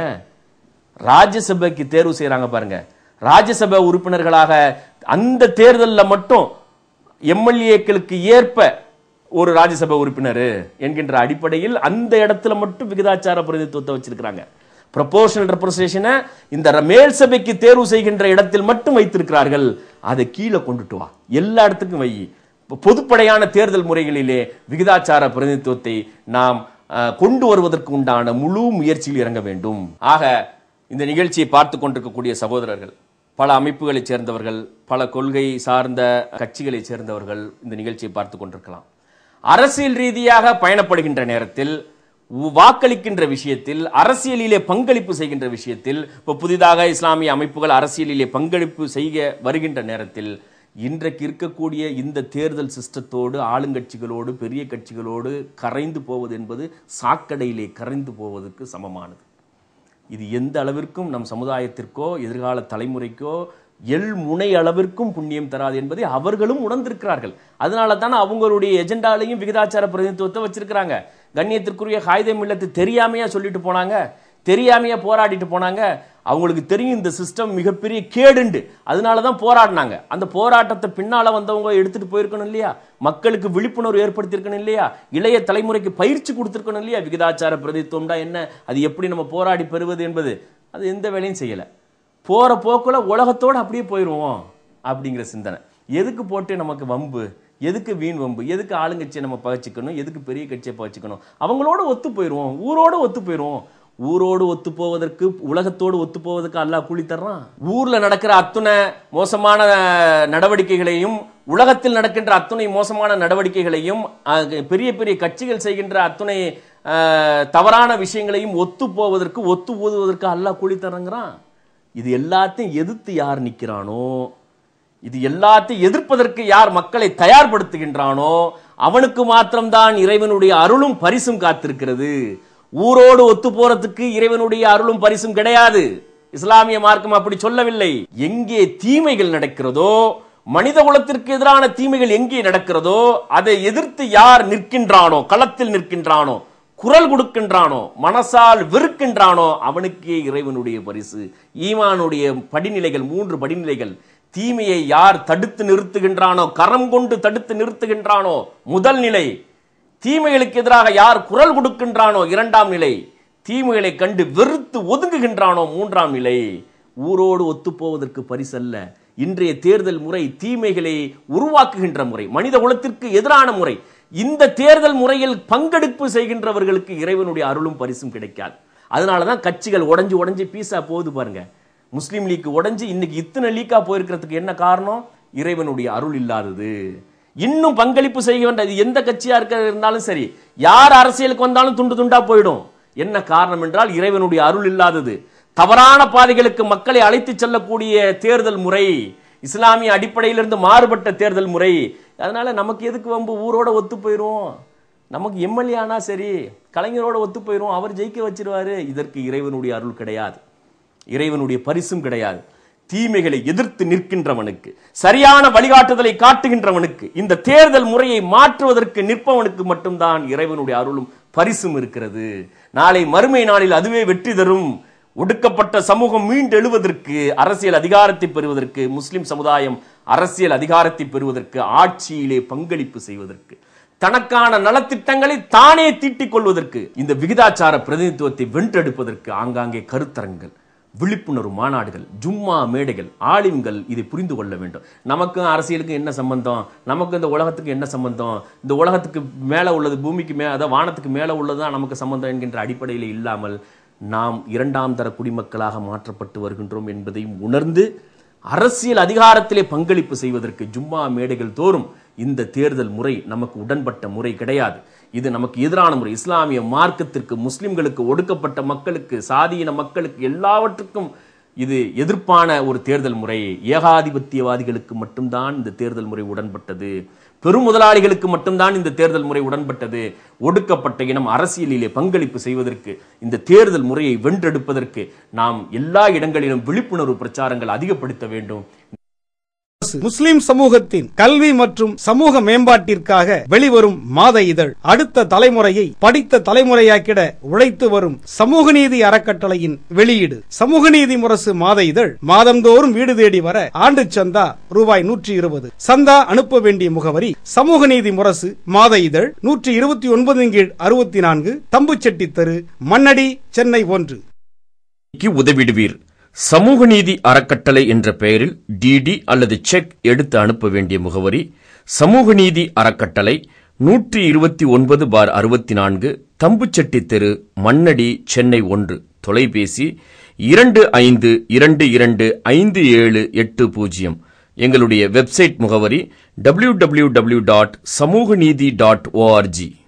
ராஜ்யசபைக்கு தேர்வு செய்றாங்க பாருங்க ராஜ்யசபை உறுப்பினர்களாக அந்த தேர்தலில் மட்டும் எம்எல்ஏக்களுக்கு ஏற்ப ஒரு ராஜ்யசபை உறுப்பினர் என்கின்ற அடிப்படையில் அந்த இடத்துல மட்டும் விகிதாச்சார பிரதிநிதித்துவத்தை வச்சிருக்கிறாங்க ப்ரொபோஷனல் ரெப்ரசன்டேஷனை இந்த ர- மேல் சபைக்கு தேர்வு செய்கின்ற இடத்தில் மட்டும் வைத்திருக்கிறார்கள் அதை கீழே கொண்டுட்டு வா எல்லா இடத்துக்கும் வை இப்ப பொதுப்படையான தேர்தல் முறைகளிலே விகிதாச்சார பிரதிநிதித்துவத்தை நாம் அஹ், கொண்டு வருவதற்கு உண்டான முழு முயற்சியில் இறங்க வேண்டும் ஆக இந்த நிகழ்ச்சியை பார்த்து கொண்டிருக்கக்கூடிய சகோதரர்கள் பல அமைப்புகளைச் சேர்ந்தவர்கள் பல கொள்கை சார்ந்த கட்சிகளைச் சேர்ந்தவர்கள் இந்த நிகழ்ச்சியை பார்த்து கொண்டிருக்கலாம் அரசியல் ரீதியாக பயணப்படுகின்ற நேரத்தில் உ- வாக்களிக்கின்ற விஷயத்தில் அரசியலிலே பங்களிப்பு செய்கின்ற விஷயத்தில் இப்போ புதிதாக இஸ்லாமிய அமைப்புகள் அரசியலிலே பங்களிப்பு செய்ய வருகின்ற நேரத்தில் இன்றைக்கு இருக்கக்கூடிய இந்த தேர்தல் சிஸ்டத்தோடு ஆளுங்கட்சிகளோடு பெரிய கட்சிகளோடு கரைந்து போவது என்பது சாக்கடையிலே கரைந்து போவதற்கு சமமானது இது எந்த அளவிற்கும் நம் சமுதாயத்திற்கோ எதிர்கால தலைமுறைக்கோ எள் முனை அளவிற்கும் புண்ணியம் தராது என்பதை அவர்களும் உணர்ந்திருக்கிறார்கள் அதனால தானே அவங்களுடைய எஜெண்டாலையும் விகிதாச்சார பிரதிநிதித்துவத்தை வச்சிருக்கிறாங்க கண்ணியத்திற்குரிய காகிதம் இல்லத்து தெரியாமையா சொல்லிட்டு போனாங்க தெரியாமையா போராடிட்டு போனாங்க அவங்களுக்கு தெரியும் இந்த சிஸ்டம் மிகப்பெரிய கேடுண்டு அதனால தான் போராடினாங்க அந்த போராட்டத்தை பின்னால வந்தவங்க எடுத்துட்டு போயிருக்கணும் இல்லையா மக்களுக்கு விழிப்புணர்வு ஏற்படுத்தியிருக்கணும் இல்லையா இளைய தலைமுறைக்கு பயிற்சி கொடுத்திருக்கணும் இல்லையா விகிதாச்சார பிரதித்துவம்டா என்ன அது எப்படி நம்ம போராடி பெறுவது என்பது அது எந்த வேலையும் செய்யல போற போக்குல உலகத்தோட அப்படியே போயிடுவோம் அப்படிங்கிற சிந்தனை எதுக்கு போட்டு நமக்கு வம்பு எதுக்கு வீண் வம்பு எதுக்கு ஆளுங்கட்சியை நம்ம பகச்சிக்கணும் எதுக்கு பெரிய கட்சியை பகச்சிக்கணும் அவங்களோட ஒத்து போயிடுவோம் ஊரோட ஒத்து போயிடுவோம் ஊரோடு ஒத்து போவதற்கு உலகத்தோடு ஒத்து போவதற்கு அல்லாஹ் கூலி தர்றான் ஊர்ல நடக்கிற அத்துணை மோசமான நடவடிக்கைகளையும் உலகத்தில் நடக்கின்ற அத்துணை மோசமான நடவடிக்கைகளையும் அஹ், பெரிய பெரிய கட்சிகள் செய்கின்ற அத்துணை அஹ், தவறான விஷயங்களையும் ஒத்து போவதற்கு ஒத்து ஊதுவதற்கு அல்லாஹ் கூலி தர்றங்கிறான் இது எல்லாத்தையும் எதிர்த்து யார் நிக்கிறானோ இது எல்லாத்தையும் எதிர்ப்பதற்கு யார் மக்களை தயார்படுத்துகின்றானோ அவனுக்கு மாத்திரம்தான் இறைவனுடைய அருளும் பரிசும் காத்திருக்கிறது ஊரோடு ஒத்து போறதுக்கு இறைவனுடைய அருளும் பரிசும் கிடையாது இஸ்லாமிய மார்க்கம் அப்படி சொல்லவில்லை எங்கே தீமைகள் நடக்கிறதோ மனித குலத்திற்கு எதிரான தீமைகள் எங்கே நடக்கிறதோ அதை எதிர்த்து யார் நிற்கின்றானோ களத்தில் நிற்கின்றானோ குரல் கொடுக்கின்றானோ மனசால் வெறுக்கின்றானோ அவனுக்கே இறைவனுடைய பரிசு ஈமானுடைய படிநிலைகள் மூன்று படிநிலைகள் தீமையை யார் தடுத்து நிறுத்துகின்றானோ கரம் கொண்டு தடுத்து நிறுத்துகின்றானோ முதல் நிலை தீமைகளுக்கு எதிராக யார் குரல் கொடுக்கின்றானோ இரண்டாம் நிலை தீமைகளை கண்டு வெறுத்து ஒதுங்குகின்றானோ மூன்றாம் நிலை ஊரோடு ஒத்துப்போவதற்கு பரிசல்ல இன்றைய தேர்தல் முறை தீமைகளை உருவாக்குகின்ற முறை மனித குலத்திற்கு எதிரான முறை இந்த தேர்தல் முறையில் பங்கெடுப்பு செய்கின்றவர்களுக்கு இறைவனுடைய அருளும் பரிசும் கிடைக்காது அதனால தான் கட்சிகள் உடைஞ்சு உடைஞ்சு பீஸா போகுது பாருங்க முஸ்லீம் லீக் உடைஞ்சு இன்னைக்கு இத்தனை லீக்கா போயிருக்கிறதுக்கு என்ன காரணம் இறைவனுடைய அருள் இல்லாதது இன்னும் பங்களிப்பு செய்ய வேண்டியது எந்த கட்சியா இருக்க இருந்தாலும் சரி யார் அரசியலுக்கு வந்தாலும் துண்டு துண்டா போயிடும் என்ன காரணம் என்றால் இறைவனுடைய அருள் இல்லாதது தவறான பாதைகளுக்கு மக்களை அழைத்து செல்லக்கூடிய தேர்தல் முறை இஸ்லாமிய அடிப்படையிலிருந்து மாறுபட்ட தேர்தல் முறை அதனால நமக்கு எதுக்கு வம்பு ஊரோட ஒத்து போயிரும் நமக்கு எம்எல்ஏ ஆனா சரி கலைஞரோட ஒத்து போயிரும் அவர் ஜெயிக்க வச்சிருவாரு இதற்கு இறைவனுடைய அருள் கிடையாது இறைவனுடைய பரிசும் கிடையாது தீமைகளை எதிர்த்து நிற்கின்றவனுக்கு சரியான வழிகாட்டுதலை காட்டுகின்றவனுக்கு இந்த தேர்தல் முறையை மாற்றுவதற்கு நிற்பவனுக்கு மட்டும்தான் இறைவனுடைய அருளும் பரிசும் இருக்கிறது நாளை மறுமை நாளில் அதுவே வெற்றி தரும் ஒடுக்கப்பட்ட சமூகம் மீண்டெழுவதற்கு அரசியல் அதிகாரத்தை பெறுவதற்கு முஸ்லிம் சமுதாயம் அரசியல் அதிகாரத்தை பெறுவதற்கு ஆட்சியிலே பங்களிப்பு செய்வதற்கு தனக்கான நலத்திட்டங்களை தானே தீட்டிக் கொள்வதற்கு இந்த விகிதாச்சார பிரதிநிதித்துவத்தை வென்றெடுப்பதற்கு ஆங்காங்கே கருத்தரங்கள் விழிப்புணர்வு மாநாடுகள் ஜும்மா மேடைகள் ஆலிம்கள் இதை புரிந்து கொள்ள வேண்டும் நமக்கும் அரசியலுக்கும் என்ன சம்பந்தம் நமக்கு இந்த உலகத்துக்கு என்ன சம்பந்தம் இந்த உலகத்துக்கு மேலே உள்ளது பூமிக்கு மே அதாவது வானத்துக்கு மேலே உள்ளதுதான் நமக்கு சம்பந்தம் என்கின்ற அடிப்படையில் இல்லாமல் நாம் இரண்டாம் தர குடிமக்களாக மாற்றப்பட்டு வருகின்றோம் என்பதையும் உணர்ந்து அரசியல் அதிகாரத்திலே பங்களிப்பு செய்வதற்கு ஜும்மா மேடைகள் தோறும் இந்த தேர்தல் முறை நமக்கு உடன்பட்ட முறை கிடையாது இது நமக்கு எதிரான முறை இஸ்லாமிய மார்க்கத்திற்கு முஸ்லிம்களுக்கு ஒடுக்கப்பட்ட மக்களுக்கு சாதியின மக்களுக்கு எல்லாவற்றுக்கும் இது எதிர்ப்பான ஒரு தேர்தல் முறை ஏகாதிபத்தியவாதிகளுக்கு மட்டும்தான் இந்த தேர்தல் முறை உடன்பட்டது பெரும் முதலாளிகளுக்கு மட்டும்தான் இந்த தேர்தல் முறை உடன்பட்டது ஒடுக்கப்பட்ட இனம் அரசியலிலே பங்களிப்பு செய்வதற்கு இந்த தேர்தல் முறையை வென்றெடுப்பதற்கு நாம் எல்லா இடங்களிலும் விழிப்புணர்வு பிரச்சாரங்கள் அதிகப்படுத்த வேண்டும் முஸ்லிம் சமூகத்தின் கல்வி மற்றும் சமூக மேம்பாட்டிற்காக வெளிவரும் மாத இதழ் அடுத்த தலைமுறையை படித்த தலைமுறையாக்கிட உழைத்து வரும் சமூக நீதி அறக்கட்டளையின் வெளியீடு சமூக நீதி முரசு மாத இதழ் மாதந்தோறும் வீடு தேடி வர ஆண்டு சந்தா ரூபாய் நூற்றி இருபது சந்தா அனுப்ப வேண்டிய முகவரி சமூக நீதி முரசு மாத இதழ் நூற்றி இருபத்தி ஒன்பது கீழ் அறுபத்தி நான்கு தம்புச்செட்டி தெரு மண்ணடி சென்னை ஒன்று க்கு உதவிடுவீர் சமூக நீதி அறக்கட்டளை என்ற பெயரில் டிடி அல்லது செக் எடுத்து அனுப்ப வேண்டிய முகவரி சமூக நீதி அறக்கட்டளை நூற்றி இருபத்தி ஒன்பது பார் அறுபத்தி நான்கு தம்புச்செட்டி தெரு மண்ணடி சென்னை ஒன்று தொலைபேசி இரண்டு ஐந்து இரண்டு இரண்டு ஐந்து ஏழு எட்டு பூஜ்ஜியம் எங்களுடைய வெப்சைட் முகவரி www.samuganidi.org டாட் டாட் ஓஆர்ஜி